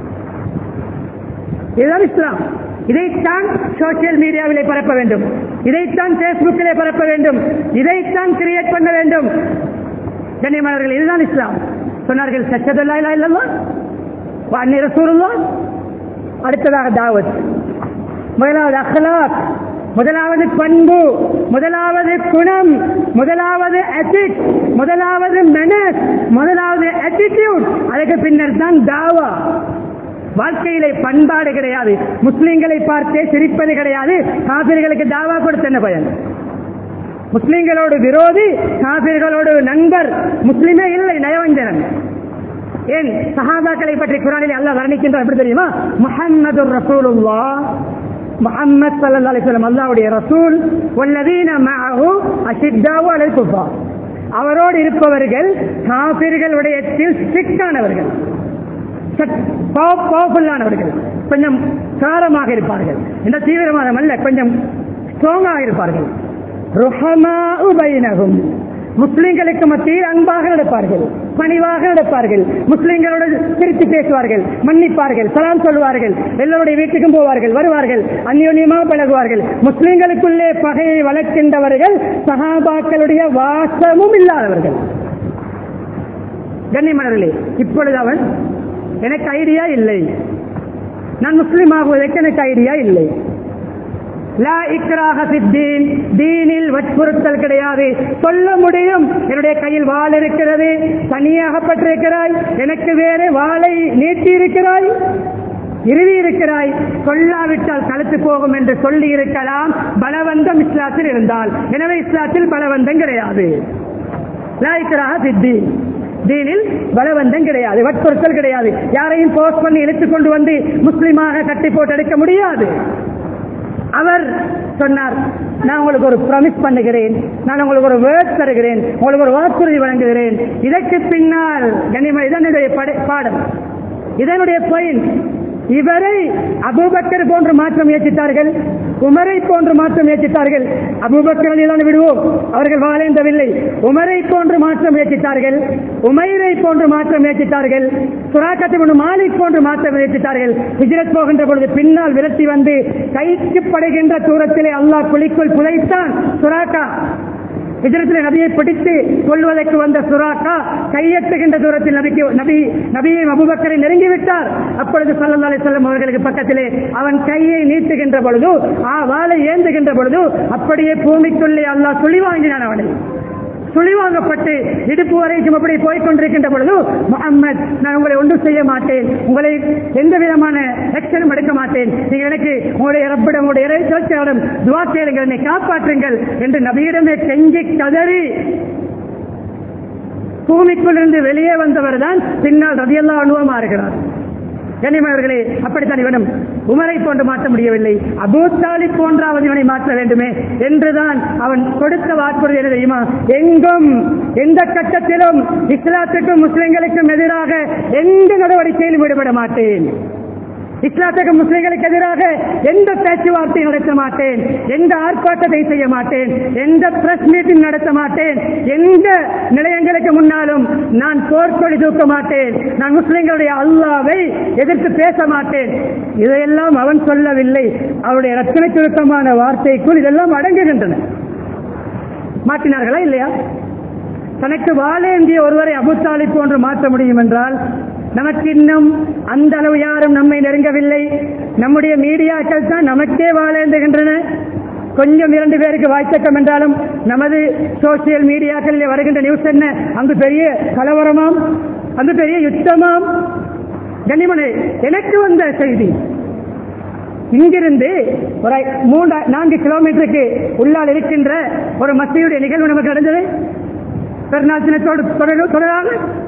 இதுதான் இஸ்லாம் இதைத்தான் சோசியல் மீடியாவிலே பரப்ப வேண்டும் இதைத்தான் பேஸ்புக்கிலே பரப்ப வேண்டும் இதைத்தான் கிரியேட் பண்ண வேண்டும் கண்ணியமானவர்கள் இதுதான் இஸ்லாம் சொன்னார்கள் சச்சதல்லா இல்லா இல்லல்லா அன்னி ரசூலுல்லா அடுத்ததாக தாவத் முதலாவது அஹ்லாக் முதலாவது பண்பு முதலாவது குணம் முதலாவது ethics முதலாவது மெனஸ் முதலாவது attitude அதுக்கு பின்னர் தான் தாவா வாழ்க்கையிலே பண்பாடு கிடையாது முஸ்லிம்களை பார்த்தே சிரிப்பது கிடையாது காபிர்களுக்கு தாவா கொடுத்த என்ன பயன் முஸ்லிம்களோடு விரோதி காபிர்களோடு நண்பர் முஸ்லிமே இல்லை நயவஞ்சனன் ஏன் சஹாபாக்களை பற்றி குரானில் அல்லாஹ் வர்ணிக்கின்றார் எப்படி தெரியுமா முஹம்மது ரசூலுல்லா முஹம்மது ஸல்லல்லாஹு அலைஹி வஸல்லம் அல்லாஹ்வுடைய ரசூல் வல்லதீன மஅஹு அஷித்தாவு அலல் குஃபார் அவரோடு இருப்பவர்கள் காபிர்களுடைய ஸ்ட்ரிக்டானவர்கள் பவர்ஃபுல்லானவர்கள் கொஞ்சம் காரமாக இருப்பார்கள் இந்த தீவிரவாதம் அல்ல கொஞ்சம் ஸ்ட்ராங்காக இருப்பார்கள் ருஹமாஉ பைனஹும் முஸ்லிம்களுக்கு மத்தியில் அன்பாக நடப்பார்கள் பணிவாக நடப்பார்கள் முஸ்லிம்களோடு சிரித்து பேசுவார்கள் மன்னிப்பார்கள் சலாம் சொல்வார்கள் எல்லோருடைய வீட்டுக்கும் போவார்கள் வருவார்கள் அந்யோன்யமாக பழகுவார்கள் முஸ்லிம்களுக்குள்ளே பகையை வளர்க்கின்றவர்கள் சகாபாக்களுடைய வாசமும் இல்லாதவர்கள் கண்ணியமனர்களே இப்பொழுது அவன் எனக்கு ஐடியா இல்லை நான் முஸ்லீம் ஆகுவதற்கு எனக்கு ஐடியா இல்லை லா இக்ராஹ ஃபித்தீன் தீனில் வற்புறுத்தல் கிடையாது சொல்ல முடியும் என்னுடைய கையில் வாள் இருக்கிறது தனியாகப்பட்டிருக்கிறாய் எனக்கு வேறு வாளை நீட்டி இருக்கிறாய் இறுதி இருக்கிறாய் கொல்லாவிட்டால் கழுத்து போகும் என்று சொல்லி இருக்கலாம் பலவந்தம் இஸ்லாத்தில் இருந்தால் எனவே இஸ்லாத்தில் பலவந்தம் கிடையாது லா இக்ராஹ ஃபித்தீன் தீனில் பலவந்தம் கிடையாது வற்புறுத்தல் கிடையாது யாரையும் போஸ்ட் பண்ணி இழுத்துக் கொண்டு வந்து முஸ்லிமாக கட்டி போட்டு எடுக்க முடியாது அவர் சொன்னார் நான் உங்களுக்கு ஒரு ப்ராமிஸ் பண்ணுகிறேன் நான் உங்களுக்கு ஒரு வேர்ட் தருகிறேன் உங்களுக்கு ஒரு வாக்குறுதி வழங்குகிறேன் இதற்கு பின்னால் கனிம இதனுடைய படை- பாடம் இதனுடைய பாயிண்ட் இவரை அபூபக்கர் போன்று மாற்ற முயற்சித்தார்கள் உமரை போன்று மாற்ற முயற்சித்தார்கள் அபூபக்கரை தான் விடுவோம் அவர்கள் வாழேந்தவில்லை உமரை போன்று மாற்ற முயற்சித்தார்கள் உமைரை போன்று மாற்ற முயற்சித்தார்கள் சுராக்கத்தை கொண்டு மாலிக் போன்று மாற்ற முயற்சித்தார்கள் ஹிஜ்ரத் போகின்ற பொழுது பின்னால் விரட்டி வந்து கைக்கு படுகின்ற தூரத்திலே அல்லாஹ் குழிக்குள் புதைத்தான் சுராக்கா ஹிஜ்ரத்தில் நபியை பிடித்து கொள்வதற்கு வந்த சுராக்கா கையெட்டுகின்ற தூரத்தில் நபிக்கு நபி நபியை அபுபக்கரை நெருங்கி விட்டார் அப்பொழுது சல்லல்லாஹு அலைஹி வஸல்லம் அவர்களுக்கு பக்கத்திலே அவன் கையை நீட்டுகின்ற பொழுது ஆ வாளை ஏந்துகின்ற பொழுது அப்படியே பூமிக்குள்ளே அல்லாஹ் சுழி வாங்கினான் அவனை சுழிவாங்கப்பட்டு இடுப்பு வரைக்கும் அப்படி போய்க் கொண்டிருக்கின்ற பொழுது முகம்மது நான் உங்களை ஒன்றும் செய்ய மாட்டேன் உங்களை எந்த விதமான ஆக்ஷனும் எடுக்க மாட்டேன் நீங்கள் எனக்கு உங்களுடைய ரப்பிடம் உங்களுடைய இறை சுழற்சியாளரும் துவா கேளுங்கள் என்னை காப்பாற்றுங்கள் என்று நபியிடமே கெஞ்சி கதறி பூமிக்குள் இருந்து வெளியே வந்தவர் தான் பின்னால் ரதியல்லா அனுபவமாறுகிறார் கனிமவர்களே அப்படித்தான் இவனும் உமரை போன்று மாற்ற முடியவில்லை அபூத்தாலி போன்றாவது இவனை மாற்ற வேண்டுமே என்றுதான் அவன் கொடுத்த வாக்குறுதி என்ன தெரியுமா எங்கும் எந்த கட்டத்திலும் இஸ்லாத்துக்கும் முஸ்லிம்களுக்கும் எதிராக எந்த நடவடிக்கையிலும் ஈடுபட மாட்டேன் இஸ்லாத்துக்கு முஸ்லிம்களுக்கு எதிராக எந்த பேச்சுவார்த்தையும் நடத்த மாட்டேன் எந்த ஆர்ப்பாட்டத்தை செய்ய மாட்டேன் எந்த பிரஸ் மீட்டிங் நடத்த மாட்டேன் எந்த நிலையங்களுக்கு முன்னாலும் நான் போர்க்கொடி தூக்க மாட்டேன் நான் முஸ்லிம்களுடைய அல்லாவை எதிர்த்து பேச மாட்டேன் இதையெல்லாம் அவன் சொல்லவில்லை அவருடைய ரத்தனை சுருக்கமான வார்த்தைக்குள் இதெல்லாம் அடங்குகின்றன மாற்றினார்களா இல்லையா தனக்கு வாழேந்திய ஒருவரை அபுத்தாலி போன்று மாற்ற முடியும் என்றால் நமக்கு இன்னும் அந்த அளவு யாரும் நம்மை நெருங்கவில்லை நம்முடைய மீடியாக்கள் தான் நமக்கே வாழேந்துகின்றன கொஞ்சம் இரண்டு பேருக்கு வாய்த்தக்கம் என்றாலும் நமது சோசியல் மீடியாக்களில் வருகின்ற நியூஸ் என்ன அங்கு பெரிய கலவரமாம் அங்கு பெரிய யுத்தமாம் கனிமனே எனக்கு வந்த செய்தி இங்கிருந்து ஒரு மூன்று நான்கு கிலோமீட்டருக்கு உள்ளால் இருக்கின்ற ஒரு மத்தியுடைய நிகழ்வு நமக்கு நடந்தது பெருநாள் தினத்தோடு தொடர் தொடராக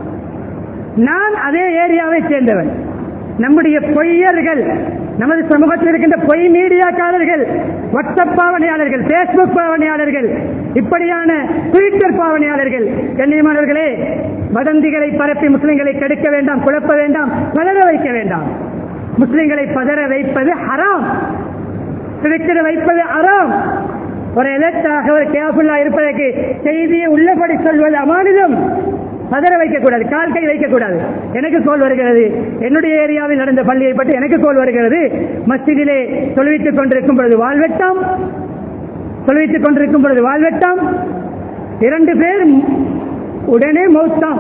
நான் அதே ஏரியாவை சேர்ந்தவன் நம்முடைய பொய்யர்கள் நமது சமூகத்தில் இருக்கின்ற பொய் மீடியாக்காரர்கள் வாட்ஸ்அப் பாவனையாளர்கள் பேஸ்புக் பாவனையாளர்கள் இப்படியான ட்விட்டர் பாவனையாளர்கள் கண்ணியமானவர்களே வதந்திகளை பரப்பி முஸ்லிம்களை கெடுக்க வேண்டாம் குழப்ப வேண்டாம் பதற வைக்க வேண்டாம் முஸ்லிம்களை பதற வைப்பது ஹராம் கிடைக்கிற வைப்பது ஹராம் ஒரு எலக்டாக ஒரு கேர்ஃபுல்லா இருப்பதற்கு செய்தியை உள்ளபடி சொல்வது அமானிதம் பதற வைக்கக்கூடாது கால் கை வைக்கக்கூடாது எனக்கு கோல் வருகிறது என்னுடைய ஏரியாவில் நடந்த பள்ளியை பற்றி எனக்கு கோல் வருகிறது மஸ்ஜிதிலே தொழுவித்துக் கொண்டிருக்கும் பொழுது வாழ்வெட்டாம் தொழுவித்துக் கொண்டிருக்கும் பொழுது வாழ்வெட்டாம் இரண்டு பேர் உடனே மௌத்தாம்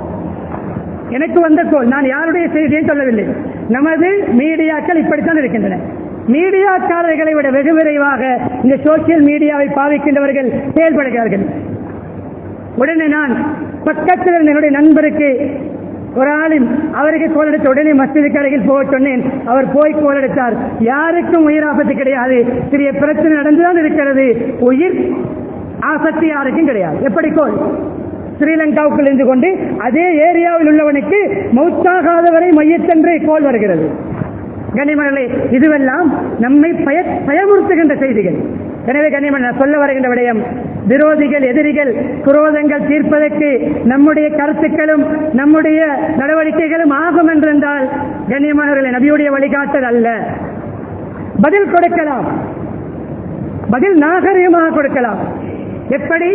எனக்கு வந்த கோல் நான் யாருடைய செய்தியை சொல்லவில்லை நமது மீடியாக்கள் இப்படித்தான் இருக்கின்றன மீடியாக்காரர்களை விட வெகு விரைவாக இந்த சோசியல் மீடியாவை பாவிக்கின்றவர்கள் செயல்படுகிறார்கள் உடனே நான் பக்கத்தில் இருந்த என்னுடைய நண்பருக்கு ஒரு ஆளின் அவருக்கு கோல் எடுத்த உடனே மஸ்ஜிதுக்கு அருகில் போக சொன்னேன் அவர் போய் கோல் எடுத்தார் யாருக்கும் உயிர் ஆபத்து கிடையாது சிறிய பிரச்சனை நடந்துதான் இருக்கிறது உயிர் ஆபத்து யாருக்கும் கிடையாது எப்படி கோல் ஸ்ரீலங்காவுக்குள் இருந்து கொண்டு அதே ஏரியாவில் உள்ளவனுக்கு மௌத்தாகாதவரை மையத்தென்று கோல் வருகிறது கனிமணலே இதுவெல்லாம் நம்மை பய பயமுறுத்துகின்ற செய்திகள் எனவே கனிமன் நான் சொல்ல வருகின்ற விடயம் விரோதிகள் எதிரிகள் குரோதங்கள் தீர்ப்பதற்கு நம்முடைய கருத்துக்களும் நம்முடைய நடவடிக்கைகளும் ஆகும் என்றால் கண்ணியமானவர்களை நபியுடைய வழிகாட்டல் அல்ல பதில் கொடுக்கலாம் பதில் நாகரிகமாக கொடுக்கலாம் எப்படி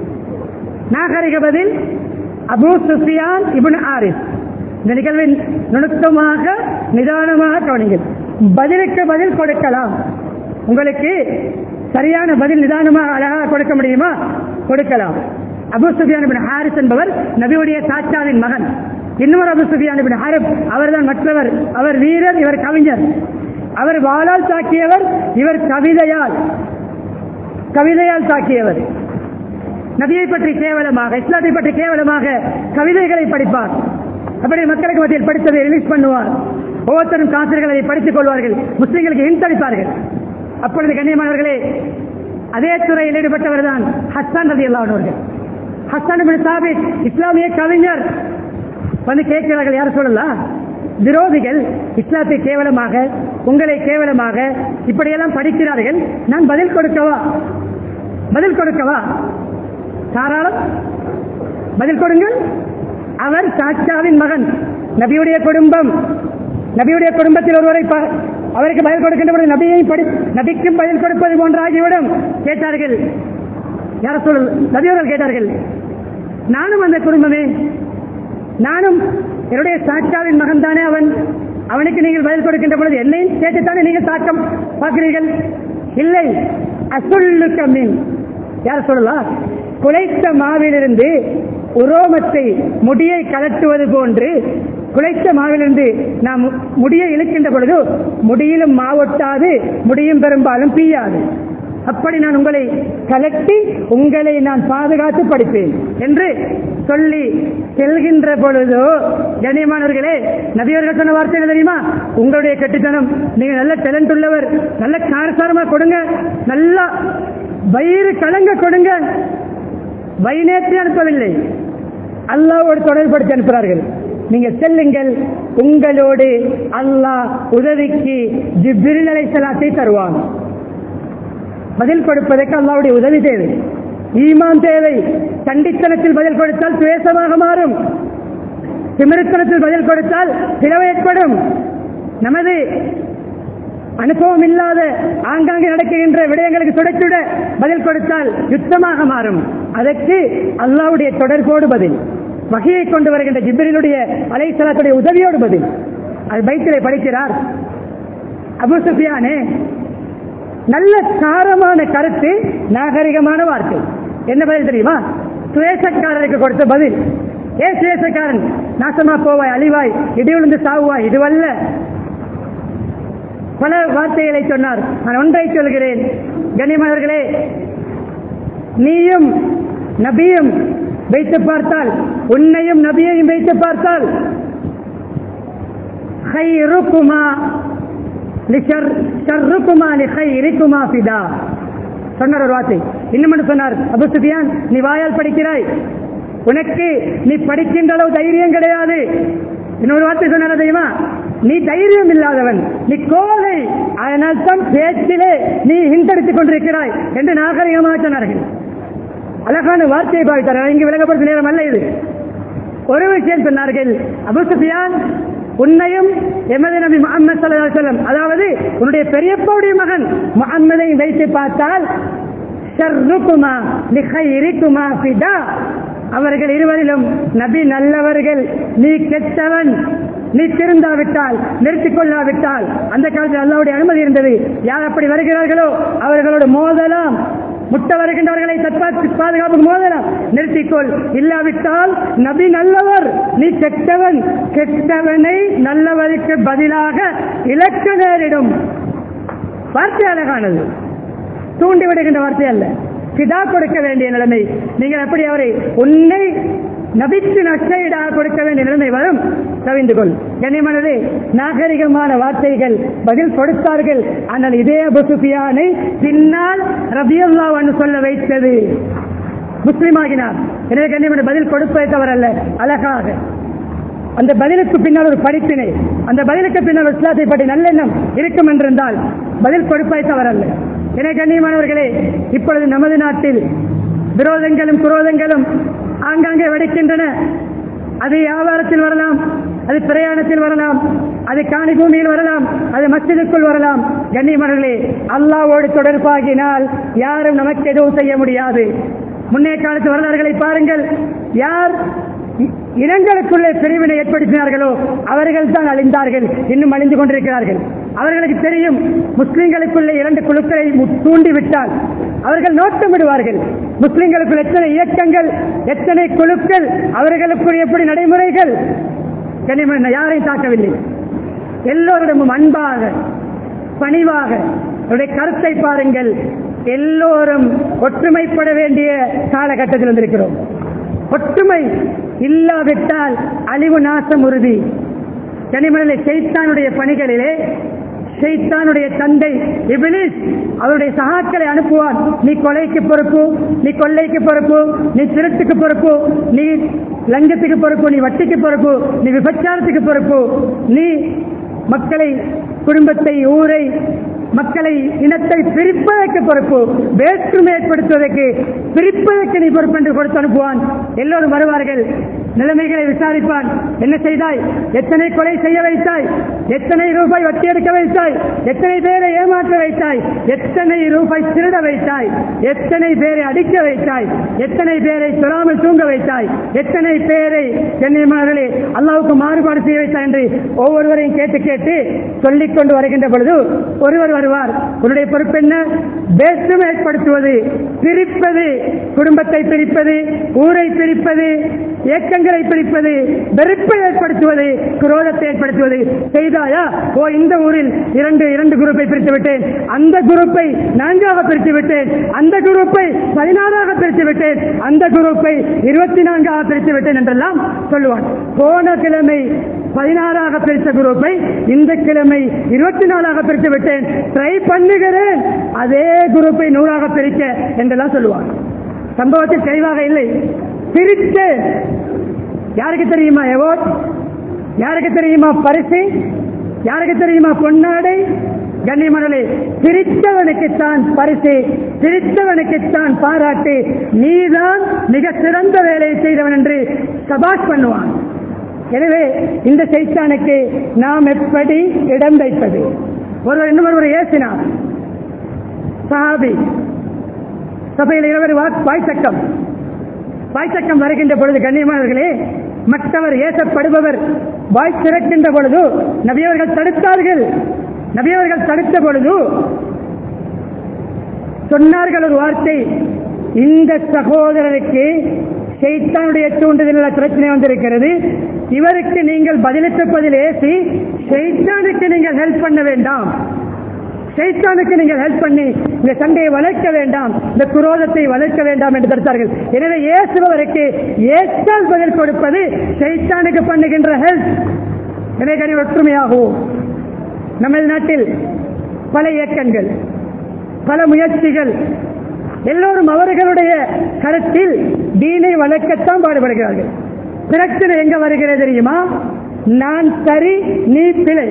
நாகரிக பதில் அபூ சுஃபியான் இப்னு ஆரிஸ் இந்த நிகழ்வின் நுணுக்கமாக நிதானமாக கவனிங்கள் பதிலுக்கு பதில் கொடுக்கலாம் உங்களுக்கு சரியான பதில் நிதானமாக அழகாக கொடுக்க முடியுமா கொடுக்கலாம் அபு சுஃபியான் பின் ஹாரிஸ் என்பவர் நபியுடைய சாச்சாவின் மகன் இன்னொரு அபு சுஃபியான் பின் ஹாரிப் அவர்தான் மற்றவர் அவர் வீரர் இவர் கவிஞர் அவர் வாளால் தாக்கியவர் இவர் கவிதையால் கவிதையால் தாக்கியவர் நபியை பற்றி கேவலமாக இஸ்லாத்தை பற்றி கேவலமாக கவிதைகளை படிப்பார் அப்படி மக்களுக்கு மத்தியில் படித்ததை ரிலீஸ் பண்ணுவார் ஒவ்வொருத்தரும் காசிர்கள் அதை படித்துக் கொள்வார்கள் முஸ்லிம்களுக்கு இன்தளிப்பார்கள் அப்பொழுது கண்ணியமானவர்களே அதே துறையில் ஈடுபட்டவர் தான் ஹஸ்தான் ரதி அல்லாவர்கள் ஹஸ்தான் பின் சாபித் இஸ்லாமிய கவிஞர் வந்து கேட்கிறார்கள் யார் சொல்லலாம் விரோதிகள் இஸ்லாத்தை கேவலமாக உங்களை கேவலமாக இப்படியெல்லாம் படிக்கிறார்கள் நான் பதில் கொடுக்கவா பதில் கொடுக்கவா தாராளம் பதில் கொடுங்கள் அவர் சாச்சாவின் மகன் நபியுடைய குடும்பம் நபியுடைய குடும்பத்தில் ஒருவரை ப- அவருக்கு பதில் கொடுக்கின்ற பொழுது நபியை படி நபிக்கும் பதில் கொடுப்பது போன்ற ஆகிவிடும் கேட்டார்கள் யார சொல் நபியவர்கள் கேட்டார்கள் நானும் அந்த குடும்பமே நானும் என்னுடைய சாச்சாவின் மகன் தானே அவன் அவனுக்கு நீங்கள் பதில் கொடுக்கின்ற பொழுது என்னையும் கேட்டுத்தானே நீங்கள் தாக்கம் பார்க்கிறீர்கள் இல்லை அசுல்லு கம்மின் யார் சொல்லலாம் குலைத்த மாவிலிருந்து உரோமத்தை முடியை கலட்டுவது போன்று குலைத்த மாவிலிருந்து நாம் மு- முடியை இழுக்கின்ற பொழுது முடியிலும் மாவொட்டாது முடியும் பெரும்பாலும் பீயாது அப்படி நான் உங்களை கலட்டி உங்களை நான் பாதுகாத்து படிப்பேன் என்று சொல்லி செல்கின்ற பொழுதோ கண்ணியமானவர்களே நபியவர்கள் சொன்ன வார்த்தை என்ன தெரியுமா உங்களுடைய கெட்டித்தனம் நீங்க நல்ல டேலண்ட் உள்ளவர் நல்ல காரசாரமா கொடுங்க நல்லா வயிறு கலங்க கொடுங்க வைநேற்றி அனுப்பவில்லை அல்லாவோடு தொடர்படுத்தி அனுப்புகிறார்கள் நீங்க செல்லுங்கள் உங்களோடு அல்லாஹ் உதவிக்கு ஜிப்ரில் அலைஹிஸ்ஸலாத்தை தருவான் பதில் கொடுப்பதற்கு அல்லாவுடைய உதவி தேவை ஈமான் தேவை கண்டித்தனத்தில் பதில் கொடுத்தால் துவேசமாக மாறும் திமிருத்தனத்தில் பதில் கொடுத்தால் பிளவு ஏற்படும் நமது அனுபவம் இல்லாத ஆங்காங்கே நடக்கின்ற விடயங்களுக்கு சுடச்சுட பதில் கொடுத்தால் யுத்தமாக மாறும் அதற்கு அல்லாவுடைய தொடர்போடு பதில் வகையை கொண்டு வருகின்ற ஜிப்ரிலுடைய அலைசலாத்துடைய உதவியோடு பதில் அது பைத்திலே படிக்கிறார் அபு சுஃபியானே நல்ல சாரமான கருத்து நாகரிகமான வார்த்தை என்ன பதில் தெரியுமா சுயேசக்காரருக்கு கொடுத்த பதில் ஏன் சுயேசக்காரன் நாசமா போவாய் அழிவாய் இடி விழுந்து சாவுவாய் இதுவல்ல பல வார்த்தைகளை சொன்னார் நான் ஒன்றை சொல்கிறேன் கனிமலர்களே நீயும் நபியும் வைத்து பார்த்தால் உன்னையும் நபியையும் வைத்து பார்த்தால் خيركما لشر شركما لخيركما فدا சொன்னார் ஒரு வார்த்தை இன்னும் சொன்னார் அபு சுஃபியான் நீ வாயால் படிக்கிறாய் உனக்கு நீ படிக்கின்ற அளவு தைரியம் கிடையாது இன்னொரு வார்த்தை சொன்னார் தெரியுமா நீ தைரியம் இல்லாதவன் நீ கோலை அதனால் தான் பேச்சிலே நீ ஹிந்தடித்துக் கொண்டிருக்கிறாய் என்று நாகரிகமாக சொன்னார்கள் அழகான வார்த்தையை பாவித்தார் இங்கு விளங்கப்படுத்த நேரம் அல்ல இது ஒரு விஷயம் சொன்னார்கள் அபு சுஃபியான் உன்னையும் எமது நபி முகமது சல்லா செல்லம் அதாவது உன்னுடைய பெரியப்பாவுடைய மகன் முகம்மதை வைத்து பார்த்தால் ஷர்ருக்குமா லிஹைரிக்குமா ஃபிதா அவர்கள் இருவரிலும் நபி நல்லவர்கள் நீ கெட்டவன் நீ திருந்தாவிட்டால் நிறுத்திக் கொள்ளாவிட்டால் அந்த காலத்தில் அல்லாவுடைய அனுமதி இருந்தது யார் அப்படி வருகிறார்களோ அவர்களோடு மோதலாம் முட்ட வருகின்றவர்களை தற்காத்து பாதுகாப்புக்கு மோதலாம் நிறுத்திக்கொள் இல்லாவிட்டால் நபி நல்லவர் நீ கெட்டவன் கெட்டவனை நல்லவருக்கு பதிலாக இலக்க நேரிடும் வார்த்தை அழகானது தூண்டி விடுகின்ற வார்த்தை அல்ல பிதா கொடுக்க வேண்டிய நிலைமை நீங்கள் எப்படி அவரை உன்னை நபிக்கு நஷ்டஈடாக கொடுக்க வேண்டிய நிலைமை வரும் கவிந்து கொள் கண்ணியமானது நாகரிகமான வார்த்தைகள் பதில் கொடுத்தார்கள் ஆனால் இதே அபுசுஃபியானை பின்னால் ரபியுல்லாவன் சொல்ல வைத்தது முஸ்லிமாகினார் எனவே கண்ணியமான பதில் கொடுப்பதை தவறல்ல அழகாக அந்த பதிலுக்கு பின்னால் ஒரு படிப்பினை அந்த பதிலுக்கு பின்னால் இஸ்லாத்தை பற்றி நல்லெண்ணம் இருக்கும் என்றிருந்தால் பதில் கொடுப்பதை தவறல்ல எனவே கண்ணியமானவர்களே இப்பொழுது நமது நாட்டில் விரோதங்களும் குரோதங்களும் ஆங்காங்கே வெடிக்கின்றன அது வியாபாரத்தில் வரலாம் அது பிரயாணத்தில் வரலாம் அது காணி பூமியில் வரலாம் அது மஸ்ஜிதுக்குள் வரலாம் கண்ணியமர்களே அல்லாவோடு தொடர்பாகினால் யாரும் நமக்கு எதுவும் செய்ய முடியாது முன்னே காலத்து வரலாறுகளை பாருங்கள் யார் இ- இனங்களுக்குள்ளே பிரிவினை ஏற்படுத்தினார்களோ அவர்கள் தான் அழிந்தார்கள் இன்னும் அழிந்து கொண்டிருக்கிறார்கள் அவர்களுக்கு தெரியும் முஸ்லிம்களுக்குள்ளே இரண்டு குழுக்களை மு- தூண்டிவிட்டால் அவர்கள் நோட்டம் விடுவார்கள் முஸ்லிம்களுக்குள் எத்தனை இயக்கங்கள் எத்தனை குழுக்கள் அவர்களுக்குள் எப்படி நடைமுறைகள் கனிமன் யாரையும் தாக்கவில்லை எல்லோரிடமும் அன்பாக பணிவாக அவருடைய கருத்தை பாருங்கள் எல்லோரும் ஒற்றுமைப்பட வேண்டிய காலகட்டத்தில் வந்திருக்கிறோம் ஒற்றுமை இல்லாவிட்டால் அழிவு நாசம் உறுதி கனிமலை செய்தானுடைய பணிகளிலே ஷைத்தானுடைய தந்தை இபிலிஸ் அவருடைய சகாக்களை அனுப்புவான் நீ கொலைக்கு பொறுப்பு நீ கொள்ளைக்கு பொறுப்பு நீ திருட்டுக்கு பொறுப்பு நீ லஞ்சத்துக்கு பொறுப்பு நீ வட்டிக்கு பொறுப்பு நீ விபச்சாரத்துக்கு பொறுப்பு நீ மக்களை குடும்பத்தை ஊரை மக்களை இனத்தை பிரிப்பதற்கு பொறுப்பு வேற்றுமை ஏற்படுத்துவதற்கு பிரிப்பதற்கு நீ பொறுப்பு என்று கொடுத்து அனுப்புவான் எல்லோரும் வருவார்கள் நிலைமைகளை விசாரிப்பான் என்ன செய்தாய் எத்தனை கொலை செய்ய வைத்தாய் எத்தனை ரூபாய் வட்டி எடுக்க வைத்தாய் எத்தனை பேரை ஏமாற்ற வைத்தாய் எத்தனை ரூபாய் திருட வைத்தாய் எத்தனை பேரை அடிக்க வைத்தாய் எத்தனை பேரை தொழாமல் தூங்க வைத்தாய் எத்தனை பேரை கண்ணியமானவர்களே அல்லாவுக்கு மாறுபாடு செய்ய வைத்தாய் என்று ஒவ்வொருவரையும் கேட்டு கேட்டு சொல்லிக் கொண்டு வருகின்ற பொழுது ஒருவர் வருவார் உன்னுடைய பொறுப்பு என்ன வேற்றுமை ஏற்படுத்துவது பிரிப்பது குடும்பத்தை பிரிப்பது ஊரை பிரிப்பது இயக்கங்களை பிரிப்பது வெறுப்பை ஏற்படுத்துவது குரோதத்தை ஏற்படுத்துவது செய்தாயா ஓ இந்த ஊரில் இரண்டு இரண்டு குரூப்பை பிரித்து விட்டேன் அந்த குரூப்பை நான்காக பிரித்து விட்டேன் அந்த குரூப்பை பதினாறாக பிரித்து விட்டேன் அந்த குரூப்பை இருபத்தி நான்காக பிரித்து விட்டேன் என்றெல்லாம் சொல்லுவான் போன கிழமை பதினாறாக பிரித்த குரூப்பை இந்த கிழமை இருபத்தி நாலாக பிரித்து விட்டேன் ட்ரை பண்ணுகிறேன் அதே குரூப்பை நூறாக பிரிக்க என்றெல்லாம் சொல்லுவான் சம்பவத்தில் தெளிவாக இல்லை பிரித்து யாருக்கு தெரியுமா எவோட் யாருக்கு தெரியுமா பரிசு யாருக்கு தெரியுமா பொன்னாடை கண்ணியமனே பிரித்தவனுக்குத்தான் பரிசு பிரித்தவனுக்குத்தான் பாராட்டு நீதான் மிக சிறந்த வேலையை செய்தவன் என்று சபாஷ் பண்ணுவான் எனவே இந்த சைத்தானுக்கு நாம் எப்படி இடம் வைப்பது ஒருவர் இன்னும் ஒருவர் ஏசினார் சஹாபி சபையில் இருவர் வா- வாய்ச்சக்கம் வாய்ச்சக்கம் வருகின்ற பொழுது கண்ணியமானவர்களே மற்றவர் ஏசப்படுபவர் வாய் திறக்கின்ற பொழுது நபியவர்கள் தடுத்தார்கள் நபியவர்கள் தடுத்த பொழுது சொன்னார்கள் ஒரு வார்த்தை இந்த சகோதரருக்கு ஷைத்தானுடைய தூண்டுதலில் பிரச்சனை வந்திருக்கிறது இவருக்கு நீங்கள் பதிலளிப்பதில் ஏசி ஷைத்தானுக்கு நீங்கள் ஹெல்ப் பண்ண வேண்டாம் ஷைத்தானுக்கு நீங்கள் ஹெல்ப் பண்ணி இந்த சண்டையை வளர்க்க வேண்டாம் இந்த குரோதத்தை வளர்க்க வேண்டாம் என்று தடுத்தார்கள் எனவே இயேசுபவருக்கு ஏற்றால் பதில் கொடுப்பது ஷைத்தானுக்கு பண்ணுகின்ற ஹெல்ப் எனவே கனி ஒற்றுமையாகும் நமது நாட்டில் பல இயக்கங்கள் பல முயற்சிகள் எல்லோரும் அவர்களுடைய கருத்தில் தீனை வளர்க்கத்தான் பாடுபடுகிறார்கள் பிரச்சனை எங்க வருகிறது தெரியுமா நான் சரி நீ பிழை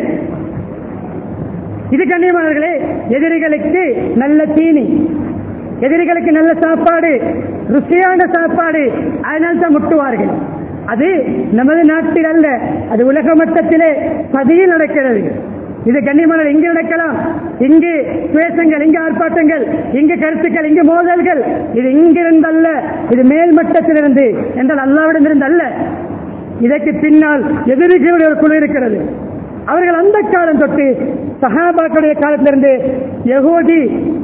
இது கண்ணியமானவர்களே எதிரிகளுக்கு நல்ல தீனி எதிரிகளுக்கு நல்ல சாப்பாடு ருசியான சாப்பாடு அதனால் தான் முட்டுவார்கள் அது நமது நாட்டில் அல்ல அது உலக மட்டத்திலே பதியில் நடக்கிறது இது கண்ணியமான இங்கு நடக்கலாம் இங்கு சுவேசங்கள் இங்கு ஆர்ப்பாட்டங்கள் இங்கு கருத்துக்கள் இங்கு மோதல்கள் இது இங்கிருந்தல்ல இது மேல் மட்டத்திலிருந்து என்றால் அல்லாவிடமிருந்து அல்ல இதற்கு பின்னால் எதிரிகளுடைய ஒரு குழு இருக்கிறது அவர்கள் அந்த காலம் தொட்டு சஹாபாக்களுடைய காலத்திலிருந்து யகூதி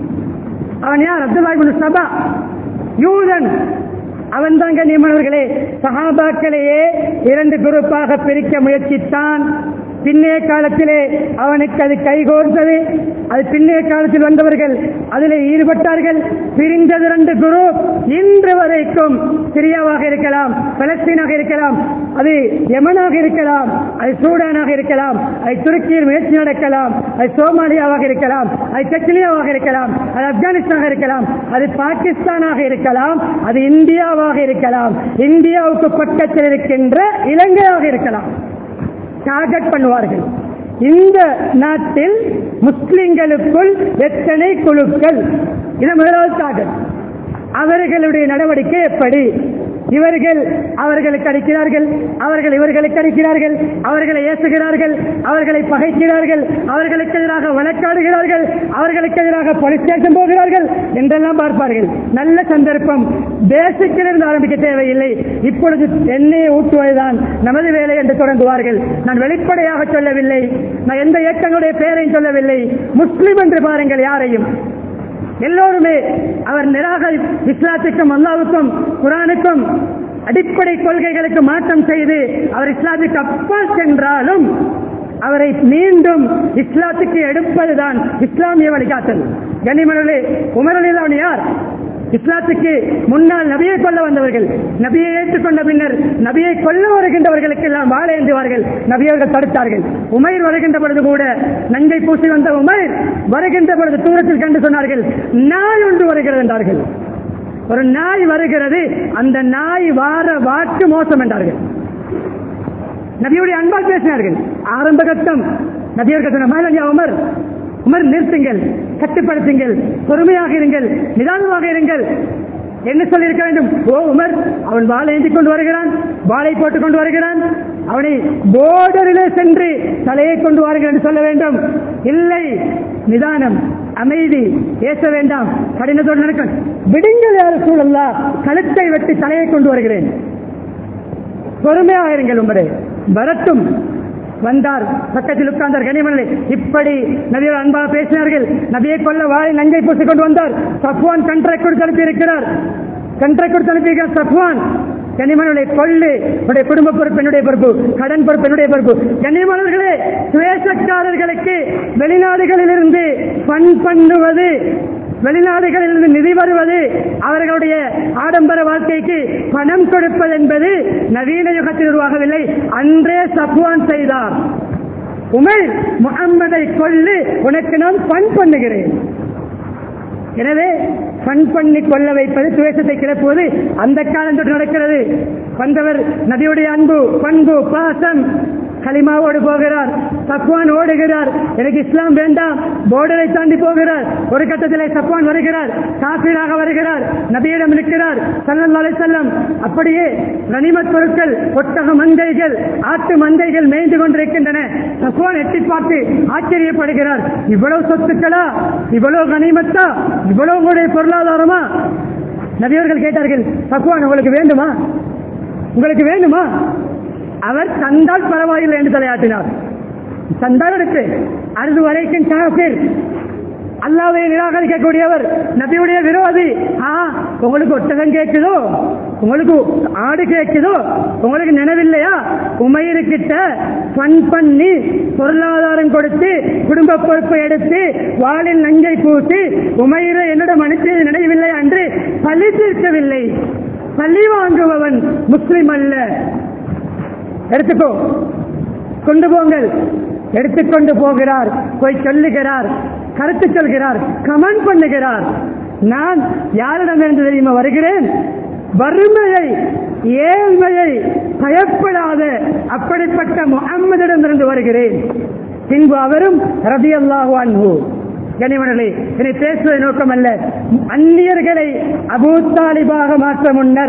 அவன் யார் அப்துல்லாஹிபின் சபா யூதன் அவன் தான் கண்ணியமானவர்களே சஹாபாக்களையே இரண்டு குரூப்பாக பிரிக்க முயற்சித்தான் பின்னைய காலத்திலே அவனுக்கு அது கைகோர்த்தது அது பின்னைய காலத்தில் வந்தவர்கள் அதில் ஈடுபட்டார்கள் பிரிந்தது ரெண்டு குரு இன்று வரைக்கும் சிரியாவாக இருக்கலாம் பலஸ்தீனாக இருக்கலாம் அது யமனாக இருக்கலாம் அது சூடானாக இருக்கலாம் அது துருக்கியில் முயற்சி நடக்கலாம் அது சோமாலியாவாக இருக்கலாம் அது செக்கிலியாவாக இருக்கலாம் அது ஆப்கானிஸ்தானாக இருக்கலாம் அது பாகிஸ்தானாக இருக்கலாம் அது இந்தியாவாக இருக்கலாம் இந்தியாவுக்கு பக்கத்தில் இருக்கின்ற இலங்கையாக இருக்கலாம் டார்கெட் பண்ணுவார்கள் இந்த நாட்டில் முஸ்லிம்களுக்குள் எத்தனை குழுக்கள் இது முதலாவது டார்கெட் அவர்களுடைய நடவடிக்கை எப்படி இவர்கள் அவர்களுக்கு அடிக்கிறார்கள் அவர்கள் இவர்களுக்கு அடிக்கிறார்கள் அவர்களை ஏசுகிறார்கள் அவர்களை பகைக்கிறார்கள் அவர்களுக்கு எதிராக வழக்காடுகிறார்கள் அவர்களுக்கு எதிராக போலீஸ் ஸ்டேஷன் போகிறார்கள் என்றெல்லாம் பார்ப்பார்கள் நல்ல சந்தர்ப்பம் பேசிக்கிலிருந்து ஆரம்பிக்க தேவையில்லை இப்பொழுது எண்ணெயை ஊட்டுவதுதான் நமது வேலை என்று தொடங்குவார்கள் நான் வெளிப்படையாக சொல்லவில்லை நான் எந்த இயக்கங்களுடைய பெயரையும் சொல்லவில்லை முஸ்லிம் என்று பாருங்கள் யாரையும் எல்லோருமே அவர் நிராகரி இஸ்லாத்துக்கும் அல்லாவுக்கும் குரானுக்கும் அடிப்படை கொள்கைகளுக்கு மாற்றம் செய்து அவர் இஸ்லாத்துக்கு அப்பால் சென்றாலும் அவரை மீண்டும் இஸ்லாத்துக்கு எடுப்பதுதான் இஸ்லாமிய வழிகாட்டல் கனிமனே உமரலில் அவன் யார் இஸ்லாத்துக்கு முன்னால் நபியை கொல்ல வந்தவர்கள் நபியை ஏற்றுக்கொண்ட பின்னர் நபியை கொல்ல வருகின்றவர்களுக்கு எல்லாம் வாழ ஏந்துவார்கள் நபியவர்கள் தடுத்தார்கள் உமைர் வருகின்ற பொழுது கூட நஞ்சை பூசி வந்த உமைர் வருகின்ற பொழுது தூரத்தில் கண்டு சொன்னார்கள் நாய் ஒன்று வருகிறது என்றார்கள் ஒரு நாய் வருகிறது அந்த நாய் வார வாக்கு மோசம் என்றார்கள் நபியுடைய அன்பால் பேசினார்கள் ஆரம்ப கட்டம் நபியர்கள் சொன்ன "மாலன்யா உமர் உமர் நிறுத்துங்கள் கட்டுப்படுத்துங்கள் பொறுமையாக இருங்கள் நிதானமாக இருங்கள் என்ன சொல்லியிருக்க வேண்டும் ஓ உமர் அவன் வாளை ஏந்தி கொண்டு வருகிறான் வாளை போட்டுக் கொண்டு வருகிறான் அவனை போர்டரிலே சென்று தலையை கொண்டு வாருங்கள் என்று சொல்ல வேண்டும் இல்லை நிதானம் அமைதி பேச வேண்டாம் கடினத்தோடு நடக்கும் விடுங்கள் யார் சூழல்லா கழுத்தை வெட்டி தலையை கொண்டு வருகிறேன் பொறுமையாக இருங்கள் உமரே வரட்டும் வந்தார் பக்கத்தில் உட்கார்ந்தார் கனிமலை இப்படி நபியர் அன்பாக பேசினார்கள் நபியை கொல்ல வாழை நங்கை பூசிக் கொண்டு வந்தார் சஃப்வான் கண்ட்ராக்ட் கொடுத்து அனுப்பியிருக்கிறார் கண்ட்ராக்ட் கொடுத்து அனுப்பியிருக்கிறார் சஃப்வான் கனிமனுடைய கொள்ளு உடைய குடும்ப பொறுப்பு என்னுடைய பொறுப்பு கடன் பொறுப்பு என்னுடைய பொறுப்பு கனிமலர்களே சுவேசக்காரர்களுக்கு வெளிநாடுகளிலிருந்து பண் பண்ணுவது வெளிநாடுகளிலிருந்து நிதி வருவது அவர்களுடைய ஆடம்பர வாழ்க்கைக்கு பணம் கொடுப்பது என்பது நவீன யுகத்தில் உருவாகவில்லை அன்றே சப்வான் செய்தார் உமர் முகம்மதை கொல்லு உனக்கு நான் பண் பண்ணுகிறேன் எனவே பண் பண்ணி கொள்ள வைப்பது துவேஷத்தை கிளப்புவது அந்த காலம் தொட்டு நடக்கிறது வந்தவர் நபியுடைய அன்பு பண்பு பாசம் களிமாவோடு போகிறார் சப்வான் ஓடுகிறார் எனக்கு இஸ்லாம் வேண்டாம் போர்டரை தாண்டி போகிறார் ஒரு கட்டத்திலே சப்வான் வருகிறார் காப்பீராக வருகிறார் நபியிடம் இருக்கிறார் சல்லல்லாஹு அலைஹி வஸல்லம் அப்படியே கனிமத் பொருட்கள் ஒட்டக மந்தைகள் ஆட்டு மந்தைகள் மேய்ந்து கொண்டிருக்கின்றன சப்வான் எட்டி பார்த்து ஆச்சரியப்படுகிறார் இவ்வளவு சொத்துக்களா இவ்வளவு கனிமத்தா இவ்வளவு உங்களுடைய பொருளாதாரமா நபியவர்கள் கேட்டார்கள் சப்வான் உங்களுக்கு வேண்டுமா உங்களுக்கு வேண்டுமா அவர் தந்தால் பரவாயில்லை என்று தலையாட்டினார் தந்தால் எடுத்து அறுது வரைக்கும் காஃபிர் அல்லாவை நிராகரிக்கக்கூடியவர் நபியுடைய விரோதி ஆ உங்களுக்கு ஒட்டகம் கேட்குதோ உங்களுக்கு ஆடு கேட்குதோ உங்களுக்கு நினைவில்லையா உமையிரு கிட்ட பண் பண்ணி பொருளாதாரம் கொடுத்து குடும்ப பொறுப்பை எடுத்து வாளில் நஞ்சை பூசி உமையிர என்னிடம் அனுப்பியது நினைவில்லை என்று பழி தீர்க்கவில்லை பழி வாங்குபவன் முஸ்லிம் அல்ல எடுத்துக்கோ கொண்டு போங்கள் எடுத்துக்கொண்டு போகிறார் போய் சொல்லுகிறார் கருத்து சொல்கிறார் கமெண்ட் பண்ணுகிறார் நான் யாரிடமிருந்து தெரியுமா வருகிறேன் வறுமையை ஏழ்மையை பயப்படாத அப்படிப்பட்ட முகம்மதிடமிருந்து வருகிறேன் பின்பு அவரும் ரதி அல்லாஹு அன்பு கனிமணி என்னை பேசுவது நோக்கமல்ல அந்நியர்களை அபூத்தாலிபாக மாற்ற முன்னர்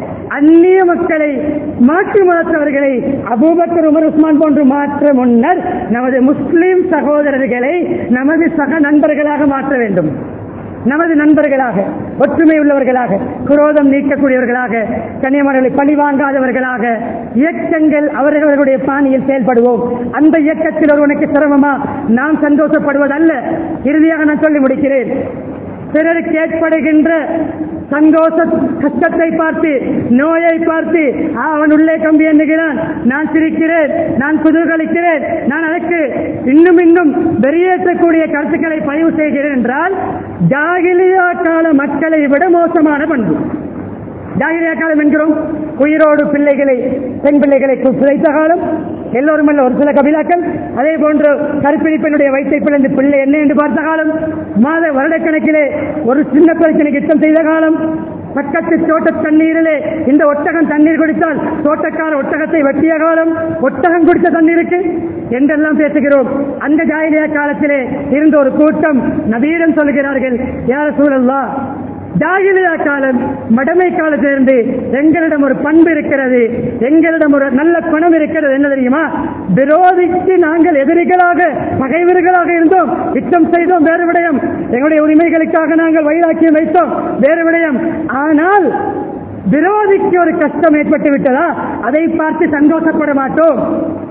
அந்நிய மக்களை மாற்று மதத்தவர்களை அபூபக்கர் உமர் உஸ்மான் போன்று மாற்ற முன்னர் நமது முஸ்லிம் சகோதரர்களை நமது சக நண்பர்களாக மாற்ற வேண்டும் நமது நண்பர்களாக ஒற்றுமை உள்ளவர்களாக குரோதம் நீக்கக்கூடியவர்களாக கன்னியமர்களை பழி வாங்காதவர்களாக இயக்கங்கள் அவர்களுடைய பாணியில் செயல்படுவோம் அந்த இயக்கத்தில் ஒருவனுக்கு சிரமமா நாம் சந்தோஷப்படுவதல்ல இறுதியாக நான் சொல்லி முடிக்கிறேன் பிறருக்கு ஏற்படுகின்ற சந்தோஷ கஷ்டத்தை பார்த்து நோயை பார்த்து "ஆ, அவன் உள்ளே கம்பி எண்ணுகிறான் நான் சிரிக்கிறேன் நான் குதூகலிக்கிறேன் நான் அதற்கு இன்னும் இன்னும் வெளியேற்றக்கூடிய கருத்துக்களை பதிவு செய்கிறேன் என்றால் ஜாகிலியா கால மக்களை விட மோசமான பண்பு ஜாகிரியா காலம் என்கிறோம் உயிரோடு பிள்ளைகளை பெண் பிள்ளைகளை சிதைத்த காலம் எல்லோரும் அல்ல ஒரு சில கபிலாக்கள் அதே போன்று கருப்பிடி பெண்ணுடைய வயிற்றை பிளந்து பிள்ளை என்ன என்று பார்த்த காலம் மாத வருடக்கணக்கிலே ஒரு சின்ன பிரச்சனைக்கு யுத்தம் செய்த காலம் பக்கத்து தோட்ட தண்ணீரிலே இந்த ஒட்டகம் தண்ணீர் குடித்தால் தோட்டக்கார ஒட்டகத்தை வெட்டிய காலம் ஒட்டகம் குடித்த தண்ணீருக்கு என்றெல்லாம் பேசுகிறோம் அந்த ஜாயிலியா காலத்திலே இருந்த ஒரு கூட்டம் நபீரம் சொல்கிறார்கள் யார் சூழல்லா ஜாகிலியா காலம் மடமை காலத்திலிருந்து எங்களிடம் ஒரு பண்பு இருக்கிறது எங்களிடம் ஒரு நல்ல குணம் இருக்கிறது என்ன தெரியுமா விரோதிக்கு நாங்கள் எதிரிகளாக பகைவர்களாக இருந்தோம் யுத்தம் செய்தோம் வேறு விடயம் எங்களுடைய உரிமைகளுக்காக நாங்கள் வைராக்கியம் வைத்தோம் வேறு விடயம் ஆனால் விரோதிக்கு ஒரு கஷ்டம் ஏற்பட்டு விட்டதா அதை பார்த்து சந்தோஷப்பட மாட்டோம்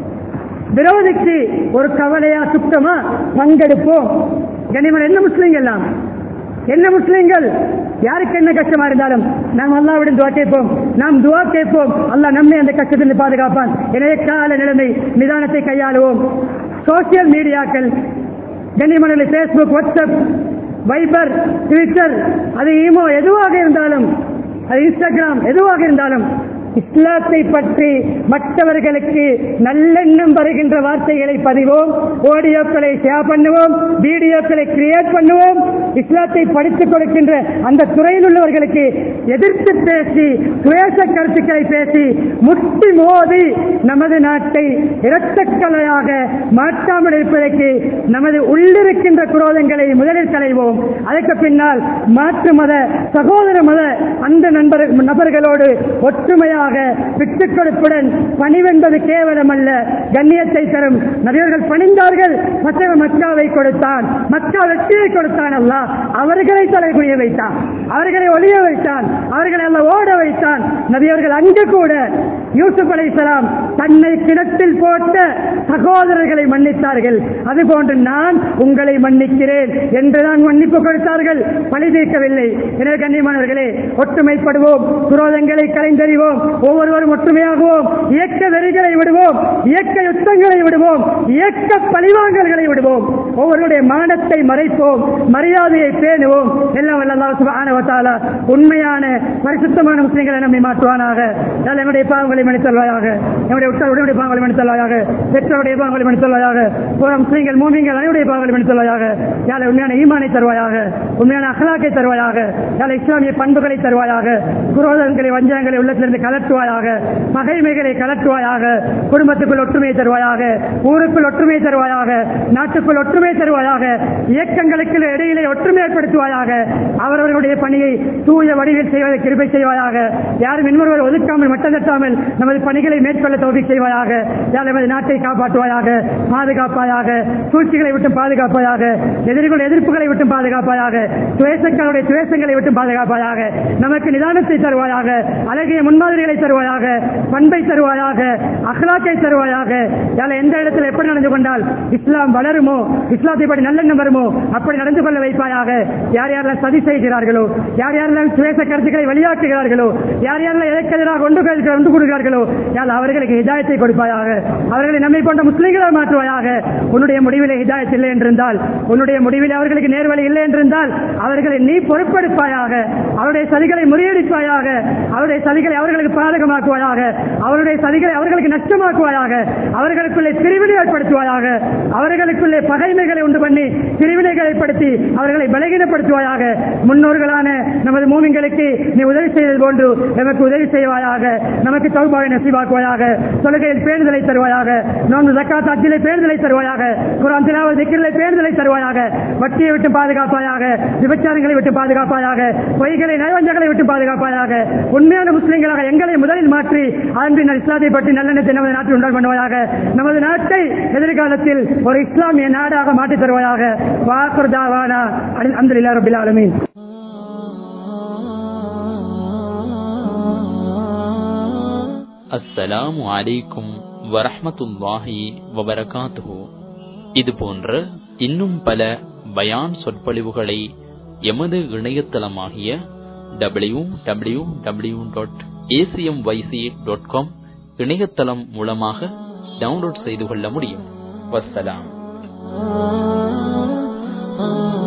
விரோதிக்கு ஒரு கவலையா சுத்தமா பங்கெடுப்போம் கனிமன் என்ன முஸ்லீம்கள் எல்லாம் என்ன முஸ்லீம்கள் யாருக்கு என்ன கஷ்டமா இருந்தாலும் நாம் அல்லாவிடம் துவா கேட்போம் நாம் துவா கேட்போம் அல்லாஹ் நம்மை அந்த கஷ்டத்தில் பாதுகாப்பான் எனவே கால நிலைமை நிதானத்தை கையாளுவோம் சோசியல் மீடியாக்கள் கண்ணிமணி பேஸ்புக் வாட்ஸ்அப் வைபர் ட்விட்டர் அது ஈமோ எதுவாக இருந்தாலும் அது இன்ஸ்டாகிராம் எதுவாக இருந்தாலும் இஸ்லாத்தை பற்றி மற்றவர்களுக்கு நல்லெண்ணம் வருகின்ற வார்த்தைகளை பதிவோம் ஆடியோக்களை ஷேர் பண்ணுவோம் வீடியோக்களை கிரியேட் பண்ணுவோம் இஸ்லாத்தை படித்துக் கொடுக்கின்ற அந்த துறையில் உள்ளவர்களுக்கு எதிர்த்து பேசி துவேச கருத்துக்களை பேசி முட்டி மோதி நமது நாட்டை இரத்தக்கலையாக மாற்றாமல் இருப்பதற்கு நமது உள்ளிருக்கின்ற குரோதங்களை முதலில் களைவோம் அதற்கு பின்னால் மாற்று மத சகோதர மத அந்த நண்பர் நபர்களோடு ஒற்றுமையாக விட்டுக் கொடுப்புடன் பணிவென்பது கேவலம் அல்ல கண்ணியத்தை தரும் நபியர்கள் பணிந்தார்கள் மற்ற மக்காவை கொடுத்தான் மக்கா வெற்றியை கொடுத்தான் அல்ல அவர்களை தலைகுனிய வைத்தான் அவர்களை ஒளிய வைத்தான் அவர்களை அல்ல ஓட வைத்தான் நபியவர்கள் அங்கு கூட யூசுப் அலைஹிஸ்ஸலாம் தன்னை கிணத்தில் போட்ட சகோதரர்களை மன்னித்தார்கள் அதுபோன்று நான் உங்களை மன்னிக்கிறேன் என்றுதான் மன்னிப்பு கொடுத்தார்கள் பழி தீர்க்கவில்லை எனவே கண்ணியமானவர்களே ஒற்றுமைப்படுவோம் குரோதங்களை கலைந்தறிவோம் ஒவ்வொருவரும் ஒற்றுமையாகுவோம் இயக்க வெறிகளை விடுவோம் இயக்க யுத்தங்களை விடுவோம் இயக்க பழிவாங்கல்களை விடுவோம் ஒவ்வொருடைய மானத்தை மறைப்போம் மரியாதையை பேணுவோம் எல்லாம் வல்ல அல்லாஹ் சுப்ஹானஹு வ தஆலா உண்மையான பரிசுத்தமான முஸ்லிம்களை நம்மை மாற்றுவானாக யாழ் எங்களுடைய பாவங்களை மன்னித்தல்வாயாக எங்களுடைய உற்றாருடைய பாவங்களை மன்னித்தல்வாயாக பெற்றோருடைய பாவங்களை மன்னித்தல்வாயாக போற முஸ்லிம்கள் மூமிங்கள் அனைவருடைய பாவங்களை மன்னித்தல்வாயாக யாழ் உண்மையான ஈமானை தருவாயாக உண்மையான அகலாக்கை தருவாயாக யாழ் இஸ்லாமிய பண்புகளை தருவாயாக கலட்டுவாயாக குரோதங்களை வஞ்சகங்களை உள்ளத்திலிருந்து கலட்டுவாயாக பகைமைகளை கலட்டுவாயாக குடும்பத்துக்குள் ஒற்றுமை தருவாயாக ஊருக்குள் ஒற்றுமை தருவாயாக நாட்டுக்குள் ஒற்றுமை தருவாயாக இயக்கங்களுக்கு இடையிலே ஒற்றுமை ஏற்படுத்துவாயாக அவரவர்களுடைய பணியை தூய வடிவில் செய்வதை கிருபை செய்வாயாக யாரும் இன்னொருவர் ஒதுக்காமல் மட்டம் தட்டாமல் நமது பணிகளை மேற்கொள்ள தோல்வி செய்வாயாக யார் நமது நாட்டை காப்பாற்றுவாயாக பாதுகாப்பாயாக சூழ்ச்சிகளை விட்டு பாதுகாப்பாயாக எதிரிகள் எதிர்ப்புகளை விட்டு பாதுகாப்பாயாக துவேசங்களுடைய துவேசங்களை விட்டு பாதுகாப்பாயாக நமக்கு நிதானத்தை தருவாயாக அழகிய முன்மாதிரிகளை தருவாயாக பண்பை தருவாயாக அகலாக்கை தருவாயாக யார் எந்த இடத்துல எப்படி நடந்து கொண்டால் இஸ்லாம் வளருமோ இஸ்லாத்தை படி நல்லெண்ணம் வருமோ அப்படி நடந்து கொள்ள வைப்பாயாக யார் யாரெல்லாம் சதி செய்கிறார்களோ யார் யாரெல்லாம் சுவேச கருத்துக்களை வெளியாக்குகிறார்களோ யார் யாரெல்லாம் எதற்கு எதிராக ஒன்று கொண்டு- ஒன்று கொடுக்கிறார்களோ யார் அவர்களுக்கு ஹிதாயத்தை கொடுப்பாயாக அவர்களை நம்மை போன்ற முஸ்லிம்களை மாற்றுவாயாக உன்னுடைய முடிவிலே ஹிதாயத் இல்லை என்றிருந்தால் உன்னுடைய முடிவிலே அவர்களுக்கு நேர்வழி இல்லை என்றிருந்தால் அவர்களை நீ பொறுப்பெடுப்பாயாக அவருடைய சதிகளை முறியடிப்பாயாக அவருடைய சதிகளை அவர்களுக்கு பாதகமாக்குவாயாக அவருடைய சதிகளை அவர்களுக்கு நஷ்டமாக்குவாயாக அவர்களுக்குள்ளே பிரிவினை ஏற்படுத்துவாயாக அவர்களுக்குள்ளே பகைமைகளை உண்டு பண்ணி பிரிவினைகளை ஏற்படுத்தி அவர்களை பலகீனப்படுத்துவாயாக முன்னோர்களான நமது மூமிங்களுக்கு நீ உதவி செய்தது போன்று நமக்கு உதவி செய்வாயாக நமக்கு தௌபாவை நசிவாக்குவாயாக தொழுகையில் பேணுதலை தருவாயாக நோன்பு ஜக்காத் அச்சிலை பேணுதலை தருவாயாக குரான் திலாவத் திக்கிரிலை பேணுதலை தருவாயாக வட்டியை விட்டு பாதுகாப்பாயாக விபச்சாரங்களை விட்டு பாதுகாப்பாயாக பொய்களை நயவஞ்சங்களை விட்டு பாதுகாப்பாயாக உண்மையான முஸ்லிம்களாக எங்களை முதலில் மாற்றி அதன் பின்னர் இஸ்லாத்தை பற்றி நல்லெண்ணத்தை நமது நாட்டில் உண்டால் பண்ணுவாயாக நமது நாட்டை எதிர்காலத்தில் ஒரு இஸ்லாமிய நாடாக மாற்றித் தருவாயாக வாக்குர் தாவானா அல்ஹம்துலில்லாஹி ரபில் ஆலமீன் அஸ்ஸலாமு அலைக்கும் வரஹ்மத்துல்லாஹி வபரகாத்துஹு இது போன்ற இன்னும் பல பயான் சொற்பொழிவுகளை எமது இணையதளமாகிய W W W dot ACM YC dot com இணையதளம் மூலமாக டவுன்லோட் செய்து கொள்ள முடியும் வஸ்ஸலாம் ah